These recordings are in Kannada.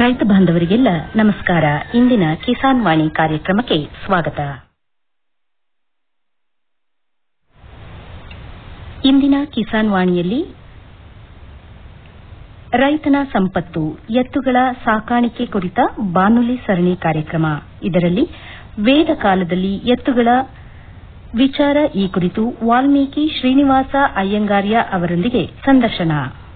ರೈತ ಬಾಂಧವರಿಗೆಲ್ಲ ನಮಸ್ಕಾರ ಇಂದಿನ ಕಿಸಾನ್ ವಾಣಿ ಕಾರ್ಯಕ್ರಮಕ್ಕೆ ಸ್ವಾಗತ ಇಂದಿನ ಕಿಸಾನ್ ವಾಣಿಯಲ್ಲಿ ರೈತನ ಸಂಪತ್ತು ಎತ್ತುಗಳ ಸಾಕಾಣಿಕೆ ಕುರಿತ ಬಾನುಲಿ ಸರಣಿ ಕಾರ್ಯಕ್ರಮ ಇದರಲ್ಲಿ ವೇದ ಕಾಲದಲ್ಲಿ ಎತ್ತುಗಳ ವಿಚಾರ ಈ ಕುರಿತು ವಾಲ್ಮೀಕಿ ಶ್ರೀನಿವಾಸ ಅಯ್ಯಂಗಾರ್ಯ ಅವರೊಂದಿಗೆ ಸಂದರ್ಶನ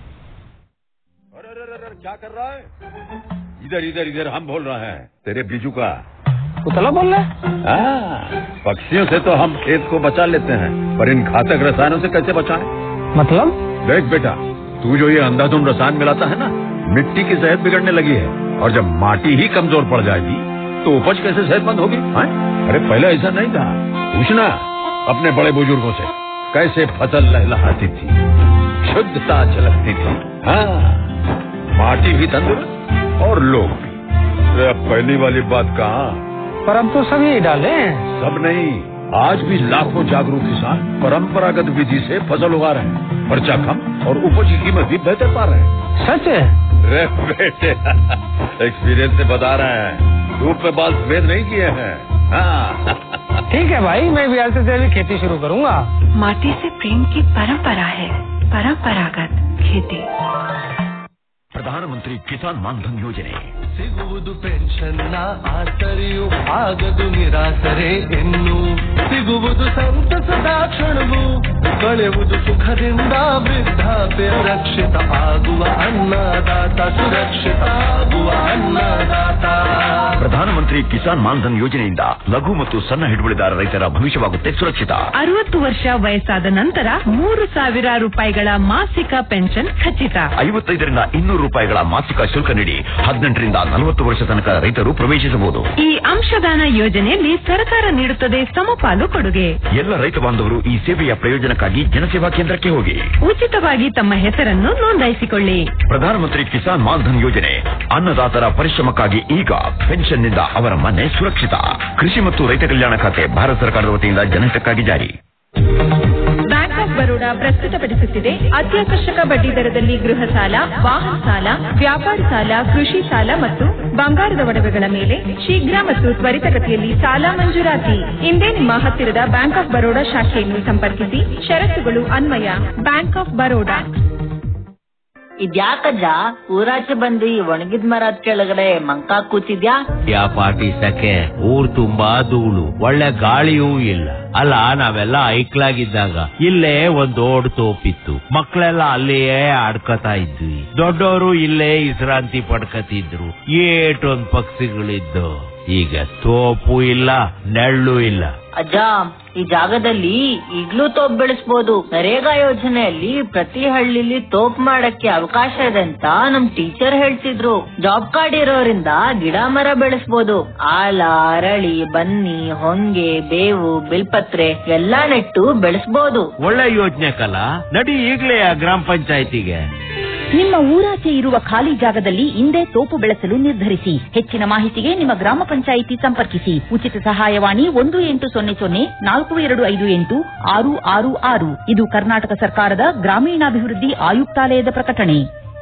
अरे अरे अरे अरे, क्या कर रहा है इधर इधर इधर हम बोल रहे हैं तेरे बीजू का कुतला बोल रहा है हाँ, पक्षियों से तो हम खेत को बचा लेते हैं पर इन घातक रसायनों से कैसे बचाएं? मतलब देख बेटा तू जो ये अंधाधुंध रसायन मिलाता है ना मिट्टी की सेहत बिगड़ने लगी है और जब माटी ही कमजोर पड़ जाएगी तो उपज कैसे सेहतमंद होगी हाँ? अरे पहले ऐसा नहीं था पूछना अपने बड़े बुजुर्गों से कैसे फसल लहलहाती थी शुद्धता झलकती थी हाँ माटी भी तंदुरुस्त और लोग भी अरे अब पहली वाली बात कहाँ पर अब तो सभी डाले हैं सब नहीं आज भी लाखों जागरूक किसान परंपरागत विधि से फसल उगा रहे हैं खर्चा कम और उपज की कीमत भी बेहतर पा रहे हैं सच है अरे बेटे एक्सपीरियंस से बता रहे हैं धूप में बाल सफेद नहीं किए हैं हाँ ठीक है भाई मैं भी आज से तेरी खेती शुरू करूंगा माटी से प्रेम की परंपरा है परंपरागत खेती ಪ್ರಧಾನಮಂತ್ರಿ ಕಿಸಾನ್ ಮಾನ್ಧನ್ ಯೋಜನೆ ಸಿಗುವುದು ಪೆನ್ಷನ್ನ ಆಸರೆಯು ಆಗದು ನಿರಾಸರೆ ಇನ್ನು ಸಿಗುವುದು ಸಂತಸದ ಕ್ಷಣವು ಕಳೆಯುವುದು ಸುಖದಿಂದ ವೃದ್ಧಾಪ್ಯ ರಕ್ಷಿತ ಆಗುವ ಅನ್ನದಾತ ಸುರಕ್ಷಿತ ಆಗುವ ಅನ್ನದಾತ ಪ್ರಧಾನಮಂತ್ರಿ ಕಿಸಾನ್ ಮಾನ್ಧನ್ ಯೋಜನೆಯಿಂದ ಲಘು ಮತ್ತು ಸಣ್ಣ ಹಿಡುವಳಿದಾರ ರೈತರ ಭವಿಷ್ಯವಾಗುತ್ತೆ ಸುರಕ್ಷಿತ ಅರವತ್ತು ವರ್ಷ ವಯಸ್ಸಾದ ನಂತರ ಮೂರು ಸಾವಿರ ರೂಪಾಯಿಗಳ ಮಾಸಿಕ ಪೆನ್ಷನ್ ಖಚಿತ ಐವತ್ತೈದರಿಂದ ಇನ್ನೂರು ರೂಪಾಯಿಗಳ ಮಾಸಿಕ ಶುಲ್ಕ ನೀಡಿ ಹದಿನೆಂಟರಿಂದ ನಲವತ್ತು ವರ್ಷ ತನಕ ರೈತರು ಪ್ರವೇಶಿಸಬಹುದು ಈ ಅಂಶದಾನ ಯೋಜನೆಯಲ್ಲಿ ಸರ್ಕಾರ ನೀಡುತ್ತದೆ ಸಮಪಾಲು ಕೊಡುಗೆ ಎಲ್ಲ ರೈತ ಬಾಂಧವರು ಈ ಸೇವೆಯ ಪ್ರಯೋಜನಕ್ಕಾಗಿ ಜನಸೇವಾ ಕೇಂದ್ರಕ್ಕೆ ಹೋಗಿ ಉಚಿತವಾಗಿ ತಮ್ಮ ಹೆಸರನ್ನು ನೋಂದಾಯಿಸಿಕೊಳ್ಳಿ ಪ್ರಧಾನಮಂತ್ರಿ ಕಿಸಾನ್ ಮಾನ್ಧನ್ ಯೋಜನೆ ಅನ್ನದಾತರ ಪರಿಶ್ರಮಕ್ಕಾಗಿ ಈಗ ಪೆನ್ಷನ್ನಿಂದ ಅವರ ಮನೆ ಸುರಕ್ಷಿತ ಕೃಷಿ ಮತ್ತು ರೈತ ಕಲ್ಯಾಣ ಖಾತೆ ಭಾರತ ಸರ್ಕಾರದ ವತಿಯಿಂದ ಜನಹಿತಕ್ಕಾಗಿ ಜಾರಿ ಬ್ಯಾಂಕ್ ಆಫ್ ಬರೋಡಾ ಪ್ರಸ್ತುತಪಡಿಸುತ್ತಿದೆ ಅತ್ಯಾಕರ್ಷಕ ಬಡ್ಡಿ ದರದಲ್ಲಿ ಗೃಹ ಸಾಲ ವಾಹನ ಸಾಲ ವ್ಯಾಪಾರ ಸಾಲ ಕೃಷಿ ಸಾಲ ಮತ್ತು ಬಂಗಾರದ ಒಡವೆಗಳ ಮೇಲೆ ಶೀಘ್ರ ಮತ್ತು ತ್ವರಿತಗತಿಯಲ್ಲಿ ಸಾಲ ಮಂಜೂರಾತಿ ಇಂದೇ ನಿಮ್ಮ ಹತ್ತಿರದ ಬ್ಯಾಂಕ್ ಆಫ್ ಬರೋಡಾ ಶಾಖೆಯನ್ನು ಸಂಪರ್ಕಿಸಿ ಷರತ್ತುಗಳು ಅನ್ವಯ ಬ್ಯಾಂಕ್ ಆಫ್ ಬರೋಡಾ ಇದ್ಯಾಕಜ್ಜ ಊರಾಚೆ ಬಂದು ಈ ಒಣಗಿದ ಮರದ ಕೆಳಗಡೆ ಮಂಕ ಕೂತಿದ್ಯಾ ಯಾ ಪಾಟಿ ಸಕೆ ಊರ್ ತುಂಬಾ ಧೂಳು ಒಳ್ಳೆ ಗಾಳಿಯೂ ಇಲ್ಲ ಅಲ್ಲ ನಾವೆಲ್ಲ ಐಕ್ಲಾಗಿದ್ದಾಗ ಇಲ್ಲೇ ಒಂದ್ ದೊಡ್ಡ ತೋಪಿತ್ತು ಮಕ್ಳೆಲ್ಲ ಅಲ್ಲಿಯೇ ಆಡ್ಕತಾ ಇದ್ವಿ ದೊಡ್ಡವರು ಇಲ್ಲೇ ವಿಶ್ರಾಂತಿ ಪಡ್ಕತಿದ್ರು ಏಟೊಂದ್ ಪಕ್ಷಿಗಳಿದ್ದು ಈಗ ತೋಪು ಇಲ್ಲ ನೆಳ್ಳು ಇಲ್ಲ ಅಜ್ಜ ಈ ಜಾಗದಲ್ಲಿ ಈಗ್ಲೂ ತೋಪ್ ಬೆಳೆಸ್ಬೋದು ನರೇಗಾ ಯೋಜನೆಯಲ್ಲಿ ಪ್ರತಿ ಹಳ್ಳಿಲಿ ತೋಪ್ ಮಾಡಕ್ಕೆ ಅವಕಾಶ ಇದೆ ಅಂತ ನಮ್ ಟೀಚರ್ ಹೇಳ್ತಿದ್ರು ಜಾಬ್ ಕಾರ್ಡ್ ಇರೋರಿಂದ ಗಿಡ ಮರ ಬೆಳೆಸ್ಬೋದು ಆಲ ಅರಳಿ ಬನ್ನಿ ಹೊಂಗೆ ಬೇವು ಬಿಲ್ಪತ್ರೆ ಎಲ್ಲಾ ನೆಟ್ಟು ಬೆಳೆಸ್ಬೋದು ಒಳ್ಳೆ ಯೋಜನೆ ಕಲ ನಡಿ ಈಗ್ಲೇ ಆ ಗ್ರಾಮ ಪಂಚಾಯತಿಗೆ ನಿಮ್ಮ ಊರಾಚೆ ಇರುವ ಖಾಲಿ ಜಾಗದಲ್ಲಿ ಇಂದೇ ತೋಪು ಬೆಳೆಸಲು ನಿರ್ಧರಿಸಿ ಹೆಚ್ಚಿನ ಮಾಹಿತಿಗೆ ನಿಮ್ಮ ಗ್ರಾಮ ಪಂಚಾಯಿತಿ ಸಂಪರ್ಕಿಸಿ ಉಚಿತ ಸಹಾಯವಾಣಿ ಒಂದು ಎಂಟು ಸೊನ್ನೆ ಸೊನ್ನೆ ನಾಲ್ಕು ಎರಡು ಐದು ಎಂಟು ಆರು ಆರು ಆರು ಇದು ಕರ್ನಾಟಕ ಸರ್ಕಾರದ ಗ್ರಾಮೀಣಾಭಿವೃದ್ಧಿ ಆಯುಕ್ತಾಲಯದ ಪ್ರಕಟಣೆ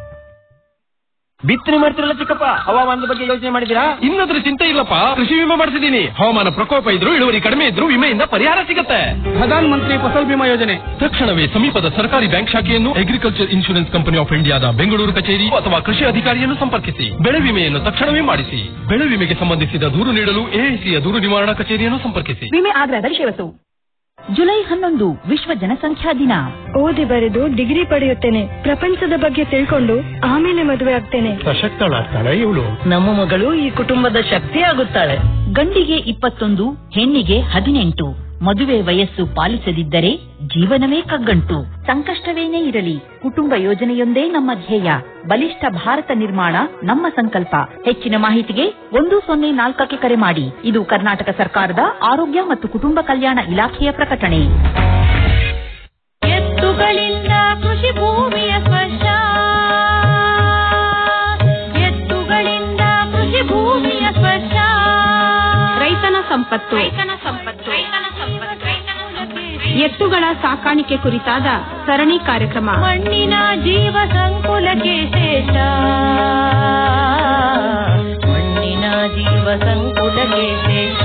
ಬಿತ್ತನೆ ಮಾಡ್ತಿರಲ್ಲ ಚಿಕ್ಕಪ್ಪ ಹವಾಮಾನದ ಬಗ್ಗೆ ಯೋಚನೆ ಮಾಡಿದಿರಾ ಇನ್ನದ್ರ ಚಿಂತೆ ಇಲ್ಲಪ್ಪ ಕೃಷಿ ವಿಮೆ ಮಾಡಿಸಿದೀನಿ ಹವಾಮಾನ ಪ್ರಕೋಪ ಇದ್ರು ಇಳುವರಿ ಕಡಿಮೆ ಇದ್ರು ವಿಮೆಯಿಂದ ಪರಿಹಾರ ಸಿಗುತ್ತೆ ಪ್ರಧಾನ ಮಂತ್ರಿ ಫಸಲ್ ಬಿಮಾ ಯೋಜನೆ ತಕ್ಷಣವೇ ಸಮೀಪದ ಸರ್ಕಾರಿ ಬ್ಯಾಂಕ್ ಶಾಖೆಯನ್ನು ಅಗ್ರಿಕಲ್ಚರ್ ಇನ್ಶೂರೆನ್ಸ್ ಕಂಪನಿ ಆಫ್ ಇಂಡಿಯಾದ ಬೆಂಗಳೂರು ಕಚೇರಿ ಅಥವಾ ಕೃಷಿ ಅಧಿಕಾರಿಯನ್ನು ಸಂಪರ್ಕಿಸಿ ಬೆಳೆ ವಿಮೆಯನ್ನು ತಕ್ಷಣವೇ ಮಾಡಿಸಿ ಬೆಳೆ ವಿಮೆಗೆ ಸಂಬಂಧಿಸಿದ ದೂರು ನೀಡಲು ಎಐಸಿಯ ದೂರು ನಿವಾರಣಾ ಕಚೇರಿಯನ್ನು ಸಂಪರ್ಕಿಸಿ ವಿಮೆ ಆಗ್ರಹದ ವಿಷಯವಸ್ತು ಜುಲೈ ಹನ್ನೊಂದು ವಿಶ್ವ ಜನಸಂಖ್ಯಾ ದಿನ ಓದಿ ಬರೆದು ಡಿಗ್ರಿ ಪಡೆಯುತ್ತೇನೆ ಪ್ರಪಂಚದ ಬಗ್ಗೆ ತಿಳ್ಕೊಂಡು ಆಮೇಲೆ ಮದುವೆ ಆಗ್ತೇನೆ ಸಶಕ್ತಳಾಗ್ತಾಳೆ ಇವಳು ನಮ್ಮ ಮಗಳು ಈ ಕುಟುಂಬದ ಶಕ್ತಿ ಆಗುತ್ತಾಳೆ ಗಂಡಿಗೆ ಇಪ್ಪತ್ತೊಂದು ಹೆಣ್ಣಿಗೆ ಹದಿನೆಂಟು ಮದುವೆ ವಯಸ್ಸು ಪಾಲಿಸದಿದ್ದರೆ ಜೀವನವೇ ಕಗ್ಗಂಟು ಸಂಕಷ್ಟವೇನೇ ಇರಲಿ ಕುಟುಂಬ ಯೋಜನೆಯೊಂದೇ ನಮ್ಮ ಧ್ಯೇಯ ಬಲಿಷ್ಠ ಭಾರತ ನಿರ್ಮಾಣ ನಮ್ಮ ಸಂಕಲ್ಪ ಹೆಚ್ಚಿನ ಮಾಹಿತಿಗೆ ಒಂದು ಸೊನ್ನೆ ನಾಲ್ಕಕ್ಕೆ ಕರೆ ಮಾಡಿ ಇದು ಕರ್ನಾಟಕ ಸರ್ಕಾರದ ಆರೋಗ್ಯ ಮತ್ತು ಕುಟುಂಬ ಕಲ್ಯಾಣ ಇಲಾಖೆಯ ಪ್ರಕಟಣೆ ಎತ್ತುಗಳಿಂದ ಕೃಷಿ ಭೂಮಿಯ ಸ್ಪರ್ಶ ಎತ್ತುಗಳಿಂದ ಕೃಷಿ ಭೂಮಿಯ ಸ್ಪರ್ಶ ರೈತನ ಸಂಪತ್ತು ರೈತನ ಸಂಪತ್ತು ರೈತನ ಸಂಪತ್ತು ರೈತನ ಎತ್ತುಗಳ ಸಾಕಾಣಿಕೆ ಕುರಿತಾದ ಸರಣಿ ಕಾರ್ಯಕ್ರಮ ಮಣ್ಣಿನ ಜೀವ ಸಂಕುಲಕ್ಕೆ ಶೇಷ ಮಣ್ಣಿನ ಜೀವ ಸಂಕುಲಕ್ಕೆ ಶೇಷ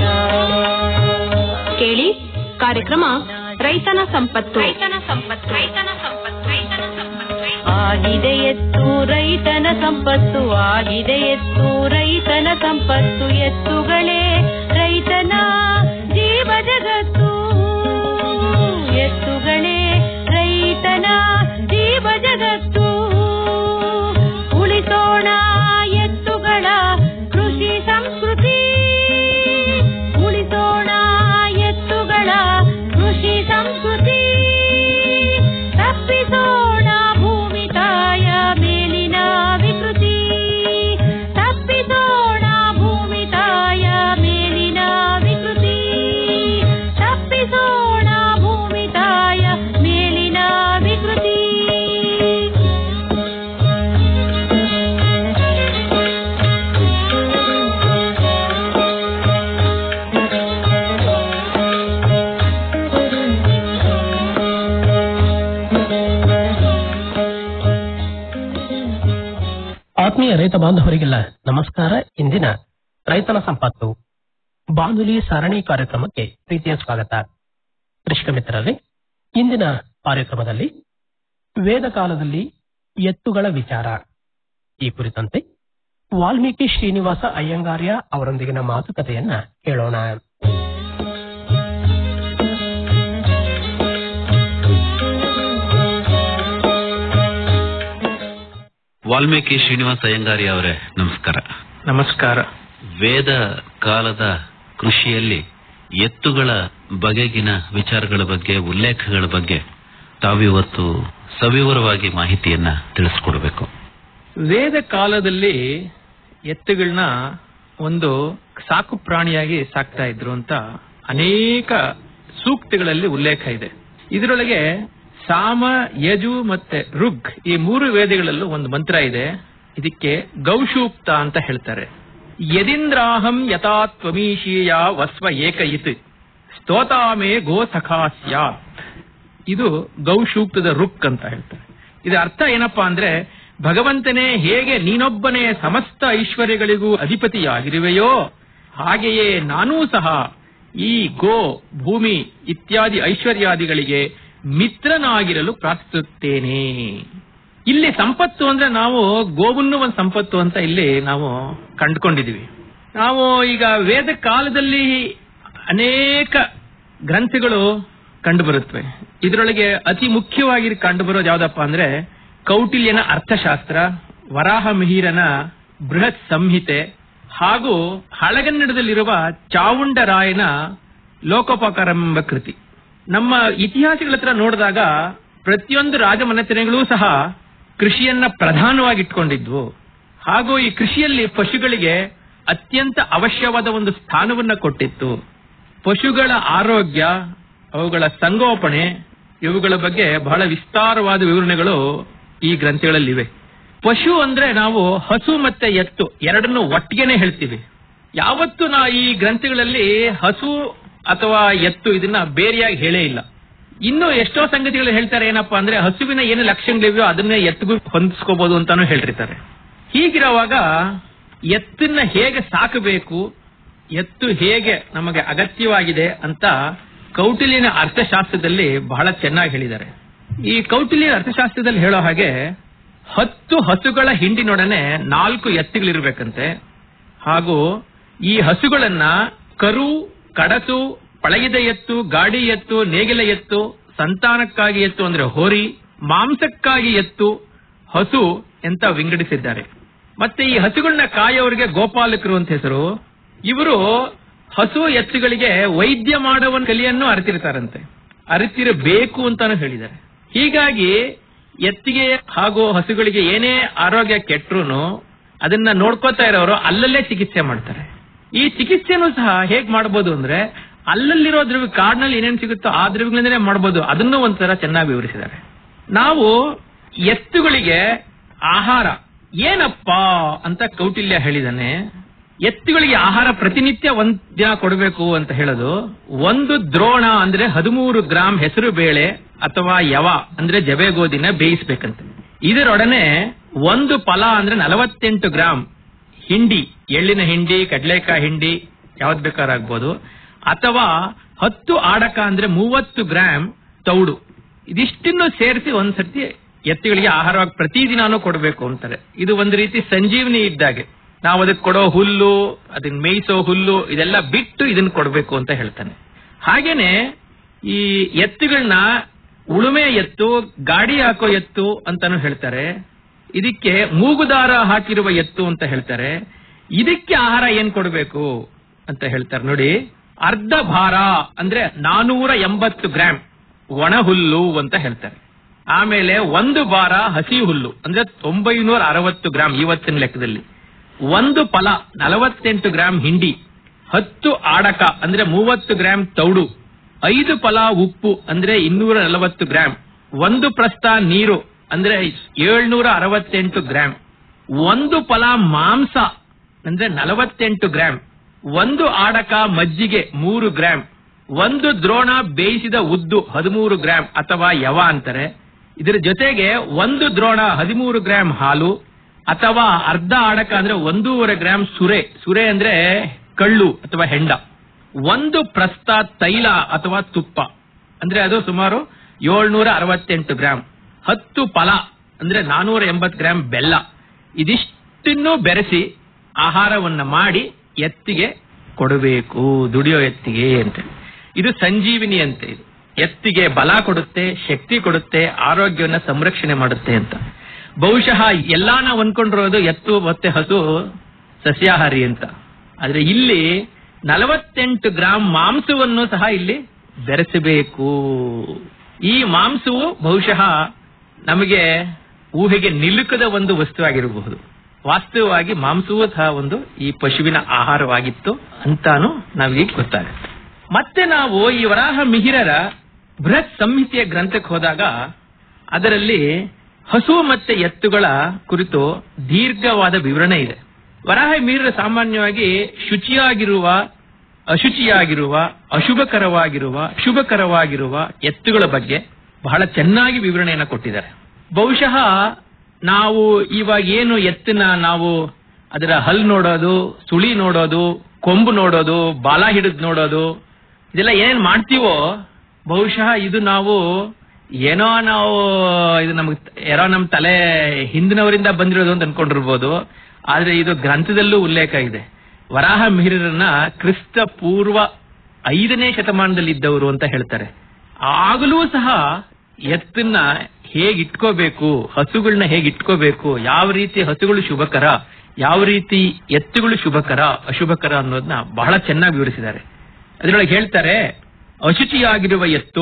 ಕೇಳಿ ಕಾರ್ಯಕ್ರಮ ರೈತನ ಸಂಪತ್ತು ರೈತನ ಸಂಪತ್ತು ರೈತನ ಸಂಪತ್ತು ರೈತನ ಸಂಪತ್ತು ಆಗಿದೆ ಎತ್ತು ರೈತನ ಸಂಪತ್ತು ಆಗಿದೆ ಎತ್ತು ರೈತನ ಸಂಪತ್ತು ಎತ್ತುಗಳೇ ರೈತನ ಜೀವ ಜಗತ್ತು ಎತ್ತುಗಳೇ ರೈತನ ಜೀವ ಜಗತ್ತು ಉಳಿಸೋಣ ಎತ್ತುಗಳ ಕೃಷಿ ಸಂಸ್ಕೃತಿ ಉಳಿಸೋಣ ಎತ್ತುಗಳ ಕೃಷಿ ಸಂಸ್ಕೃತಿ ತಪ್ಪಿಸೋಣ ಭೂಮಿ ತಾಯ ಮೇಲಿನ ವಿಕೃತಿ ತಪ್ಪಿಸೋಣ ಭೂಮಿ ತಾಯ ಮೇಲಿನ ವಿಕೃತಿ ತಪ್ಪಿಸೋಣ ಭೂಮಿ ತಾಯ ಮೇಲಿನ ವಿಕೃತಿ ಆತ್ಮೀಯ ರೈತ ಬಾಂಧವರಿಗೆಲ್ಲ ನಮಸ್ಕಾರ ಇಂದಿನ ರೈತನ ಸಂಪತ್ತು ಬಾನುಲಿ ಸರಣಿ ಕಾರ್ಯಕ್ರಮಕ್ಕೆ ಪ್ರೀತಿಯ ಸ್ವಾಗತ ಕೃಷಿಕ ಮಿತ್ರರೇ ಇಂದಿನ ಕಾರ್ಯಕ್ರಮದಲ್ಲಿ ವೇದ ಕಾಲದಲ್ಲಿ ಎತ್ತುಗಳ ವಿಚಾರ ಈ ಕುರಿತಂತೆ ವಾಲ್ಮೀಕಿ ಶ್ರೀನಿವಾಸ ಅಯ್ಯಂಗಾರ್ಯ ಅವರೊಂದಿಗಿನ ಮಾತುಕತೆಯನ್ನ ಕೇಳೋಣ ವಾಲ್ಮೀಕಿ ಶ್ರೀನಿವಾಸ ಅಯ್ಯಂಗಾರಿ ಅವರೇ ನಮಸ್ಕಾರ ನಮಸ್ಕಾರ ವೇದ ಕಾಲದ ಕೃಷಿಯಲ್ಲಿ ಎತ್ತುಗಳ ಬಗೆಗಿನ ವಿಚಾರಗಳ ಬಗ್ಗೆ ಉಲ್ಲೇಖಗಳ ಬಗ್ಗೆ ತಾವಿವತ್ತು ಸವಿವರವಾಗಿ ಮಾಹಿತಿಯನ್ನ ತಿಳಿಸ್ಕೊಡ್ಬೇಕು ವೇದ ಕಾಲದಲ್ಲಿ ಎತ್ತುಗಳನ್ನ ಒಂದು ಸಾಕು ಪ್ರಾಣಿಯಾಗಿ ಸಾಕ್ತಾ ಇದ್ರು ಅಂತ ಅನೇಕ ಸೂಕ್ತಿಗಳಲ್ಲಿ ಉಲ್ಲೇಖ ಇದೆ ಇದರೊಳಗೆ ಸಾಮ ಯಜು ಮತ್ತೆ ಋಗ್ ಈ ಮೂರು ವೇದಗಳಲ್ಲೂ ಒಂದು ಮಂತ್ರ ಇದೆ ಇದಕ್ಕೆ ಗೌಶೂಕ್ತ ಅಂತ ಹೇಳ್ತಾರೆ ಯದಿಂದ್ರಾಹಂ ಯಥಾ ತ್ವಮೀಶೀಯ ವಸ್ವ ಏಕಯಿತ್ ಸ್ತೋತಾಮೇ ಗೋ ಸಖಾ ಸ್ಯಾತ್ ಇದು ಗೌಶೂಕ್ತದ ರುಕ್ ಅಂತ ಹೇಳ್ತಾರೆ ಇದರ ಅರ್ಥ ಏನಪ್ಪಾ ಅಂದ್ರೆ ಭಗವಂತನೇ ಹೇಗೆ ನೀನೊಬ್ಬನೇ ಸಮಸ್ತ ಐಶ್ವರ್ಯಗಳಿಗೂ ಅಧಿಪತಿಯಾಗಿರುವೆಯೋ ಹಾಗೆಯೇ ನಾನೂ ಸಹ ಈ ಗೋ ಭೂಮಿ ಇತ್ಯಾದಿ ಐಶ್ವರ್ಯಾದಿಗಳಿಗೆ ಮಿತ್ರನಾಗಿರಲು ಪ್ರಾರ್ಥಿಸುತ್ತೇನೆ ಇಲ್ಲಿ ಸಂಪತ್ತು ಅಂದ್ರೆ ನಾವು ಗೋವನ್ನು ಒಂದು ಸಂಪತ್ತು ಅಂತ ಇಲ್ಲಿ ನಾವು ಕಂಡುಕೊಂಡಿದೀವಿ ನಾವು ಈಗ ವೇದ ಕಾಲದಲ್ಲಿ ಅನೇಕ ಗ್ರಂಥಗಳು ಕಂಡುಬರುತ್ತವೆ ಇದರೊಳಗೆ ಅತಿ ಮುಖ್ಯವಾಗಿ ಕಂಡುಬರೋದು ಯಾವ್ದಪ್ಪ ಅಂದ್ರೆ ಕೌಟಿಲ್ಯನ ಅರ್ಥಶಾಸ್ತ್ರ ವರಾಹ ಮಿಹಿರನ ಬೃಹತ್ ಸಂಹಿತೆ ಹಾಗೂ ಹಳಗನ್ನಡದಲ್ಲಿರುವ ಚಾವುಂಡರಾಯನ ಲೋಕೋಪಕಾರಂ ಎಂಬ ಕೃತಿ ನಮ್ಮ ಇತಿಹಾಸಗಳ ಹತ್ರ ನೋಡಿದಾಗ ಪ್ರತಿಯೊಂದು ರಾಜಮನೆತನೆಗಳೂ ಸಹ ಕೃಷಿಯನ್ನ ಪ್ರಧಾನವಾಗಿ ಇಟ್ಕೊಂಡಿದ್ವು ಹಾಗೂ ಈ ಕೃಷಿಯಲ್ಲಿ ಪಶುಗಳಿಗೆ ಅತ್ಯಂತ ಅವಶ್ಯವಾದ ಒಂದು ಸ್ಥಾನವನ್ನ ಕೊಟ್ಟಿತ್ತು ಪಶುಗಳ ಆರೋಗ್ಯ ಅವುಗಳ ಸಂಗೋಪನೆ ಇವುಗಳ ಬಗ್ಗೆ ಬಹಳ ವಿಸ್ತಾರವಾದ ವಿವರಣೆಗಳು ಈ ಗ್ರಂಥಗಳಲ್ಲಿವೆ ಪಶು ಅಂದ್ರೆ ನಾವು ಹಸು ಮತ್ತೆ ಎತ್ತು ಎರಡನ್ನು ಒಟ್ಟಿಗೆನೆ ಹೇಳ್ತೀವಿ ಯಾವತ್ತು ನಾ ಈ ಗ್ರಂಥಗಳಲ್ಲಿ ಹಸು ಅಥವಾ ಎತ್ತು ಇದನ್ನ ಬೇರೆಯಾಗಿ ಹೇಳೇ ಇಲ್ಲ ಇನ್ನು ಎಷ್ಟೋ ಸಂಗತಿಗಳು ಹೇಳ್ತಾರೆ ಏನಪ್ಪಾ ಅಂದ್ರೆ ಹಸುವಿನ ಏನು ಲಕ್ಷಣಗಳಿವೆಯೋ ಅದನ್ನೇ ಎತ್ತಿಗೂ ಹೊಂದಿಸ್ಕೋಬಹುದು ಅಂತಾನು ಹೇಳಿರ್ತಾರೆ ಹೀಗಿರುವಾಗ ಎತ್ತನ್ನ ಹೇಗೆ ಸಾಕಬೇಕು ಎತ್ತು ಹೇಗೆ ನಮಗೆ ಅಗತ್ಯವಾಗಿದೆ ಅಂತ ಕೌಟಿಲ್ಯನ ಅರ್ಥಶಾಸ್ತ್ರದಲ್ಲಿ ಬಹಳ ಚೆನ್ನಾಗಿ ಹೇಳಿದ್ದಾರೆ ಈ ಕೌಟಿಲ್ಯನ ಅರ್ಥಶಾಸ್ತ್ರದಲ್ಲಿ ಹೇಳೋ ಹಾಗೆ ಹತ್ತು ಹಸುಗಳ ಹಿಂಡಿನೊಡನೆ ನಾಲ್ಕು ಎತ್ತುಗಳಿರ್ಬೇಕಂತೆ ಹಾಗೂ ಈ ಹಸುಗಳನ್ನ ಕರು ಕಡಸು ಪಳಗಿದ ಎತ್ತು ಗಾಡಿ ಎತ್ತು ನೇಗಿಲ ಎತ್ತು ಸಂತಾನಕ್ಕಾಗಿ ಎತ್ತು ಅಂದ್ರೆ ಹೋರಿ ಮಾಂಸಕ್ಕಾಗಿ ಎತ್ತು ಹಸು ಅಂತ ವಿಂಗಡಿಸಿದ್ದಾರೆ ಮತ್ತೆ ಈ ಹಸುಗಳನ್ನ ಕಾಯೋರಿಗೆ ಗೋಪಾಲಕರು ಅಂತ ಹೆಸರು ಇವರು ಹಸು ಎತ್ತುಗಳಿಗೆ ವೈದ್ಯ ಮಾಡುವ ಕಲಿಯನ್ನು ಅರಿತಿರ್ತಾರಂತೆ ಅರಿತಿರಬೇಕು ಅಂತಾನು ಹೇಳಿದ್ದಾರೆ ಹೀಗಾಗಿ ಎತ್ತಿಗೆ ಹಾಗೂ ಹಸುಗಳಿಗೆ ಏನೇ ಆರೋಗ್ಯ ಕೆಟ್ಟರು ಅದನ್ನ ನೋಡ್ಕೋತಾ ಇರೋರು ಅಲ್ಲಲ್ಲೇ ಚಿಕಿತ್ಸೆ ಮಾಡ್ತಾರೆ ಈ ಚಿಕಿತ್ಸೆನೂ ಸಹ ಹೇಗ್ ಮಾಡಬಹುದು ಅಂದ್ರೆ ಅಲ್ಲಲ್ಲಿರೋ ದ್ರವ್ಯ ಕಾಡಿನಲ್ಲಿ ಏನೇನ್ ಸಿಗುತ್ತೋ ಆ ದ್ರವ್ಯಗಳಿಂದಲೇ ಮಾಡಬಹುದು ಅದನ್ನು ಒಂಥರ ಚೆನ್ನಾಗಿ ವಿವರಿಸಿದ್ದಾರೆ ನಾವು ಎತ್ತುಗಳಿಗೆ ಆಹಾರ ಏನಪ್ಪಾ ಅಂತ ಕೌಟಿಲ್ಯ ಹೇಳಿದಾನೆ ಎತ್ತುಗಳಿಗೆ ಆಹಾರ ಪ್ರತಿನಿತ್ಯ ಒಂದ್ ದಿನ ಕೊಡಬೇಕು ಅಂತ ಹೇಳೋದು ಒಂದು ದ್ರೋಣ ಅಂದ್ರೆ ಹದಿಮೂರು ಗ್ರಾಂ ಹೆಸರು ಬೇಳೆ ಅಥವಾ ಯವ ಅಂದ್ರೆ ಜವೆಗೋದಿನ ಬೇಯಿಸ್ಬೇಕಂತೆ ಇದರೊಡನೆ ಒಂದು ಫಲ ಅಂದ್ರೆ ನಲವತ್ತೆಂಟು ಗ್ರಾಂ ಹಿಂಡಿ ಎಳ್ಳಿನ ಹಿಂಡಿ ಕಡಲೆಕಾಯಿ ಹಿಂಡಿ ಯಾವ್ದು ಬೇಕಾರಾಗ್ಬೋದು ಅಥವಾ ಹತ್ತು ಆಡಕ ಅಂದ್ರೆ ಮೂವತ್ತು ಗ್ರಾಂ ತೌಡು ಇದಿಷ್ಟನ್ನು ಸೇರಿಸಿ ಒಂದ್ಸರ್ತಿ ಎತ್ತುಗಳಿಗೆ ಆಹಾರವಾಗಿ ಪ್ರತಿದಿನಾನು ಕೊಡಬೇಕು ಅಂತಾರೆ ಇದು ಒಂದು ರೀತಿ ಸಂಜೀವನಿ ಇದ್ದಾಗೆ ನಾವು ಅದಕ್ಕೆ ಕೊಡೋ ಹುಲ್ಲು ಅದನ್ನ ಮೇಯಿಸೋ ಹುಲ್ಲು ಇದೆಲ್ಲ ಬಿಟ್ಟು ಇದನ್ನ ಕೊಡಬೇಕು ಅಂತ ಹೇಳ್ತಾನೆ ಹಾಗೇನೆ ಈ ಎತ್ತುಗಳನ್ನ ಉಳುಮೆ ಎತ್ತು ಗಾಡಿ ಹಾಕೋ ಎತ್ತು ಅಂತಾನು ಹೇಳ್ತಾರೆ ಇದಕ್ಕೆ ಮೂಗುದಾರ ಹಾಕಿರುವ ಎತ್ತು ಅಂತ ಹೇಳ್ತಾರೆ ಇದಕ್ಕೆ ಆಹಾರ ಏನ್ ಕೊಡಬೇಕು ಅಂತ ಹೇಳ್ತಾರೆ ನೋಡಿ ಅರ್ಧ ಭಾರ ಅಂದ್ರೆ ನಾನೂರ ಎಂಬತ್ತು ಗ್ರಾಂ ಒಣ ಹುಲ್ಲು ಅಂತ ಹೇಳ್ತಾರೆ ಆಮೇಲೆ ಒಂದು ಭಾರ ಹಸಿ ಹುಲ್ಲು ಅಂದ್ರೆ ಒಂಬೈನೂರ ಅರವತ್ತು ಗ್ರಾಂ ಇವತ್ತಿನ ಲೆಕ್ಕದಲ್ಲಿ ಒಂದು ಫಲ ನಲವತ್ತೆಂಟು ಗ್ರಾಂ ಹಿಂಡಿ ಹತ್ತು ಆಡಕ ಅಂದ್ರೆ ಮೂವತ್ತು ಗ್ರಾಂ ತೌಡು ಐದು ಫಲ ಉಪ್ಪು ಅಂದ್ರೆ ಇನ್ನೂರ ನಲವತ್ತು ಗ್ರಾಂ ಒಂದು ಪ್ರಸ್ತ ನೀರು ಅಂದ್ರೆ ಏಳ್ನೂರ ಅರವತ್ತೆಂಟು ಗ್ರಾಂ ಒಂದು ಫಲ ಮಾಂಸ ಅಂದ್ರೆ ನಲವತ್ತೆಂಟು ಗ್ರಾಂ ಒಂದು ಆಡಕ ಮಜ್ಜಿಗೆ ಮೂರು ಗ್ರಾಂ ಒಂದು ದ್ರೋಣ ಬೇಯಿಸಿದ ಉದ್ದು ಹದಿಮೂರು ಗ್ರಾಂ ಅಥವಾ ಯವ ಅಂತಾರೆ ಇದರ ಜೊತೆಗೆ ಒಂದು ದ್ರೋಣ ಹದಿಮೂರು ಗ್ರಾಂ ಹಾಲು ಅಥವಾ ಅರ್ಧ ಆಡಕ ಅಂದ್ರೆ ಒಂದೂವರೆ ಗ್ರಾಂ ಸುರೆ ಸುರೆ ಅಂದ್ರೆ ಕಳ್ಳು ಅಥವಾ ಹೆಂಡ ಒಂದು ಪ್ರಸ್ತ ತೈಲ ಅಥವಾ ತುಪ್ಪ ಅಂದ್ರೆ ಅದು ಸುಮಾರು ಏಳ್ನೂರ ಅರವತ್ತೆಂಟು ಗ್ರಾಂ ಹತ್ತು ಫಲ ಅಂದ್ರೆ ನಾನೂರ ಎಂಬತ್ತು ಗ್ರಾಂ ಬೆಲ್ಲ ಇದಿಷ್ಟನ್ನು ಬೆರೆಸಿ ಆಹಾರವನ್ನ ಮಾಡಿ ಎತ್ತಿಗೆ ಕೊಡಬೇಕು ದುಡಿಯೋ ಎತ್ತಿಗೆ ಅಂತ ಇದು ಸಂಜೀವಿನಿ ಅಂತ ಇದು ಎತ್ತಿಗೆ ಬಲ ಕೊಡುತ್ತೆ ಶಕ್ತಿ ಕೊಡುತ್ತೆ ಆರೋಗ್ಯವನ್ನ ಸಂರಕ್ಷಣೆ ಮಾಡುತ್ತೆ ಅಂತ ಬಹುಶಃ ಎಲ್ಲಾ ನಾವು ಅನ್ಕೊಂಡಿರೋದು ಎತ್ತು ಮತ್ತೆ ಹಸು ಸಸ್ಯಾಹಾರಿ ಅಂತ ಆದ್ರೆ ಇಲ್ಲಿ ನಲವತ್ತೆಂಟು ಗ್ರಾಂ ಮಾಂಸವನ್ನು ಸಹ ಇಲ್ಲಿ ಬೆರೆಸಬೇಕು ಈ ಮಾಂಸವು ಬಹುಶಃ ನಮಗೆ ಊಹೆಗೆ ನಿಲುಕದ ಒಂದು ವಸ್ತುವಾಗಿರಬಹುದು ವಾಸ್ತವವಾಗಿ ಮಾಂಸವೂ ಸಹ ಒಂದು ಈ ಪಶುವಿನ ಆಹಾರವಾಗಿತ್ತು ಅಂತಾನು ನಾವೀಗ ಗೊತ್ತಾಗುತ್ತೆ ಮತ್ತೆ ನಾವು ಈ ವರಾಹ ಮಿಹಿರರ ಬೃಹತ್ ಸಂಹಿತೆಯ ಗ್ರಂಥಕ್ಕೆ ಹೋದಾಗ ಅದರಲ್ಲಿ ಹಸು ಮತ್ತೆ ಎತ್ತುಗಳ ಕುರಿತು ದೀರ್ಘವಾದ ವಿವರಣೆ ಇದೆ ವರಾಹ ಮಿಹಿರರು ಸಾಮಾನ್ಯವಾಗಿ ಶುಚಿಯಾಗಿರುವ ಅಶುಚಿಯಾಗಿರುವ ಅಶುಭಕರವಾಗಿರುವ ಶುಭಕರವಾಗಿರುವ ಎತ್ತುಗಳ ಬಗ್ಗೆ ಬಹಳ ಚೆನ್ನಾಗಿ ವಿವರಣೆಯನ್ನ ಕೊಟ್ಟಿದ್ದಾರೆ ಬಹುಶಃ ನಾವು ಇವಾಗ ಏನು ಎತ್ತಿನ ನಾವು ಅದರ ಹಲ್ ನೋಡೋದು ಸುಳಿ ನೋಡೋದು ಕೊಂಬು ನೋಡೋದು ಬಾಲ ಹಿಡಿದು ನೋಡೋದು ಇದೆಲ್ಲ ಏನೇನ್ ಮಾಡ್ತೀವೋ ಬಹುಶಃ ಇದು ನಾವು ಏನೋ ನಾವು ಇದು ನಮ್ಗೆ ಯಾರೋ ನಮ್ ತಲೆ ಹಿಂದಿನವರಿಂದ ಬಂದಿರೋದು ಅಂತ ಅನ್ಕೊಂಡಿರ್ಬೋದು ಆದ್ರೆ ಇದು ಗ್ರಂಥದಲ್ಲೂ ಉಲ್ಲೇಖ ಇದೆ ವರಾಹ ಮಿಹಿರರನ್ನ ಕ್ರಿಸ್ತ ಪೂರ್ವ ಐದನೇ ಶತಮಾನದಲ್ಲಿ ಇದ್ದವರು ಅಂತ ಹೇಳ್ತಾರೆ ಆಗಲೂ ಸಹ ಎತ್ತನ್ನ ಹೇಗ್ ಇಟ್ಕೋಬೇಕು ಹಸುಗಳನ್ನ ಹೇಗ್ ಇಟ್ಕೋಬೇಕು ಯಾವ ರೀತಿ ಹಸುಗಳು ಶುಭಕರ ಯಾವ ರೀತಿ ಎತ್ತುಗಳು ಶುಭಕರ ಅಶುಭಕರ ಅನ್ನೋದನ್ನ ಬಹಳ ಚೆನ್ನಾಗಿ ವಿವರಿಸಿದ್ದಾರೆ ಅದರೊಳಗೆ ಹೇಳ್ತಾರೆ ಅಶುಚಿಯಾಗಿರುವ ಎತ್ತು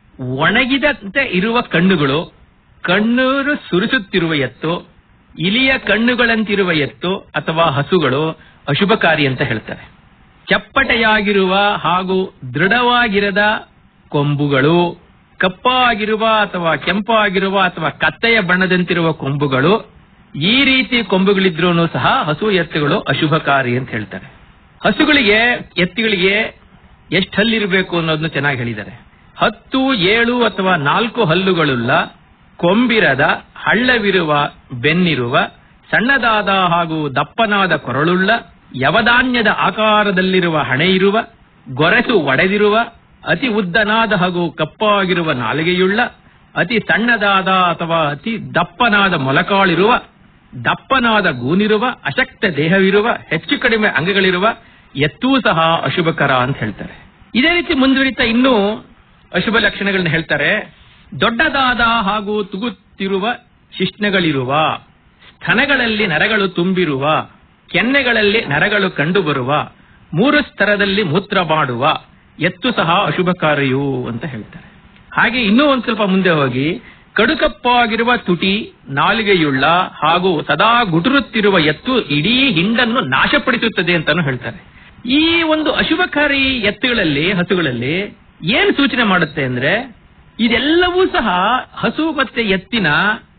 ಒಣಗಿದಂತೆ ಇರುವ ಕಣ್ಣುಗಳು ಕಣ್ಣೂರು ಸುರಿಸುತ್ತಿರುವ ಎತ್ತು ಇಲಿಯ ಕಣ್ಣುಗಳಂತಿರುವ ಎತ್ತು ಅಥವಾ ಹಸುಗಳು ಅಶುಭಕಾರಿ ಅಂತ ಹೇಳ್ತಾರೆ ಚಪ್ಪಟೆಯಾಗಿರುವ ಹಾಗೂ ದೃಢವಾಗಿರದ ಕೊಂಬುಗಳು ಕಪ್ಪಾಗಿರುವ ಅಥವಾ ಕೆಂಪಾಗಿರುವ ಅಥವಾ ಕತ್ತೆಯ ಬಣ್ಣದಂತಿರುವ ಕೊಂಬುಗಳು ಈ ರೀತಿ ಕೊಂಬುಗಳಿದ್ರೂ ಸಹ ಹಸು ಎತ್ತುಗಳು ಅಶುಭಕಾರಿ ಅಂತ ಹೇಳ್ತಾರೆ ಹಸುಗಳಿಗೆ ಎತ್ತುಗಳಿಗೆ ಎಷ್ಟು ಹಲ್ಲಿರಬೇಕು ಅನ್ನೋದನ್ನು ಚೆನ್ನಾಗಿ ಹೇಳಿದ್ದಾರೆ ಹತ್ತು ಏಳು ಅಥವಾ ನಾಲ್ಕು ಹಲ್ಲುಗಳುಳ್ಳ ಕೊಂಬಿರದ ಹಳ್ಳವಿರುವ ಬೆನ್ನಿರುವ ಸಣ್ಣದಾದ ಹಾಗೂ ದಪ್ಪನಾದ ಕೊರಳುಳ್ಳ ಯವಧಾನ್ಯದ ಆಕಾರದಲ್ಲಿರುವ ಹಣೆಯಿರುವ ಗೊರಸು ಒಡೆದಿರುವ ಅತಿ ಉದ್ದನಾದ ಹಾಗೂ ಕಪ್ಪಾಗಿರುವ ನಾಲಿಗೆಯುಳ್ಳ ಅತಿ ಸಣ್ಣದಾದ ಅಥವಾ ಅತಿ ದಪ್ಪನಾದ ಮೊಲಕಾಳಿರುವ ದಪ್ಪನಾದ ಗೂನಿರುವ ಅಶಕ್ತ ದೇಹವಿರುವ ಹೆಚ್ಚು ಕಡಿಮೆ ಅಂಗಗಳಿರುವ ಎತ್ತೂ ಸಹ ಅಶುಭಕರ ಅಂತ ಹೇಳ್ತಾರೆ ಇದೇ ರೀತಿ ಮುಂದುವರಿತಾ ಇನ್ನೂ ಅಶುಭ ಲಕ್ಷಣಗಳನ್ನ ಹೇಳ್ತಾರೆ ದೊಡ್ಡದಾದ ಹಾಗೂ ತುಗುತ್ತಿರುವ ಶಿಷ್ಣಗಳಿರುವ ಸ್ತನಗಳಲ್ಲಿ ನರಗಳು ತುಂಬಿರುವ ಕೆನ್ನೆಗಳಲ್ಲಿ ನರಗಳು ಕಂಡುಬರುವ ಮೂರು ಸ್ತರದಲ್ಲಿ ಮೂತ್ರ ಮಾಡುವ ಎತ್ತು ಸಹ ಅಶುಭಕಾರಿಯು ಅಂತ ಹೇಳ್ತಾರೆ ಹಾಗೆ ಇನ್ನೂ ಒಂದ್ ಸ್ವಲ್ಪ ಮುಂದೆ ಹೋಗಿ ಕಡುಕಪ್ಪಾಗಿರುವ ತುಟಿ ನಾಲಿಗೆಯುಳ್ಳ ಹಾಗೂ ಸದಾ ಗುಟುರುತ್ತಿರುವ ಎತ್ತು ಇಡೀ ಹಿಂಡನ್ನು ನಾಶಪಡಿಸುತ್ತದೆ ಅಂತಾನು ಹೇಳ್ತಾರೆ ಈ ಒಂದು ಅಶುಭಕಾರಿ ಎತ್ತುಗಳಲ್ಲಿ ಹಸುಗಳಲ್ಲಿ ಏನ್ ಸೂಚನೆ ಮಾಡುತ್ತೆ ಅಂದ್ರೆ ಇದೆಲ್ಲವೂ ಸಹ ಹಸು ಮತ್ತೆ ಎತ್ತಿನ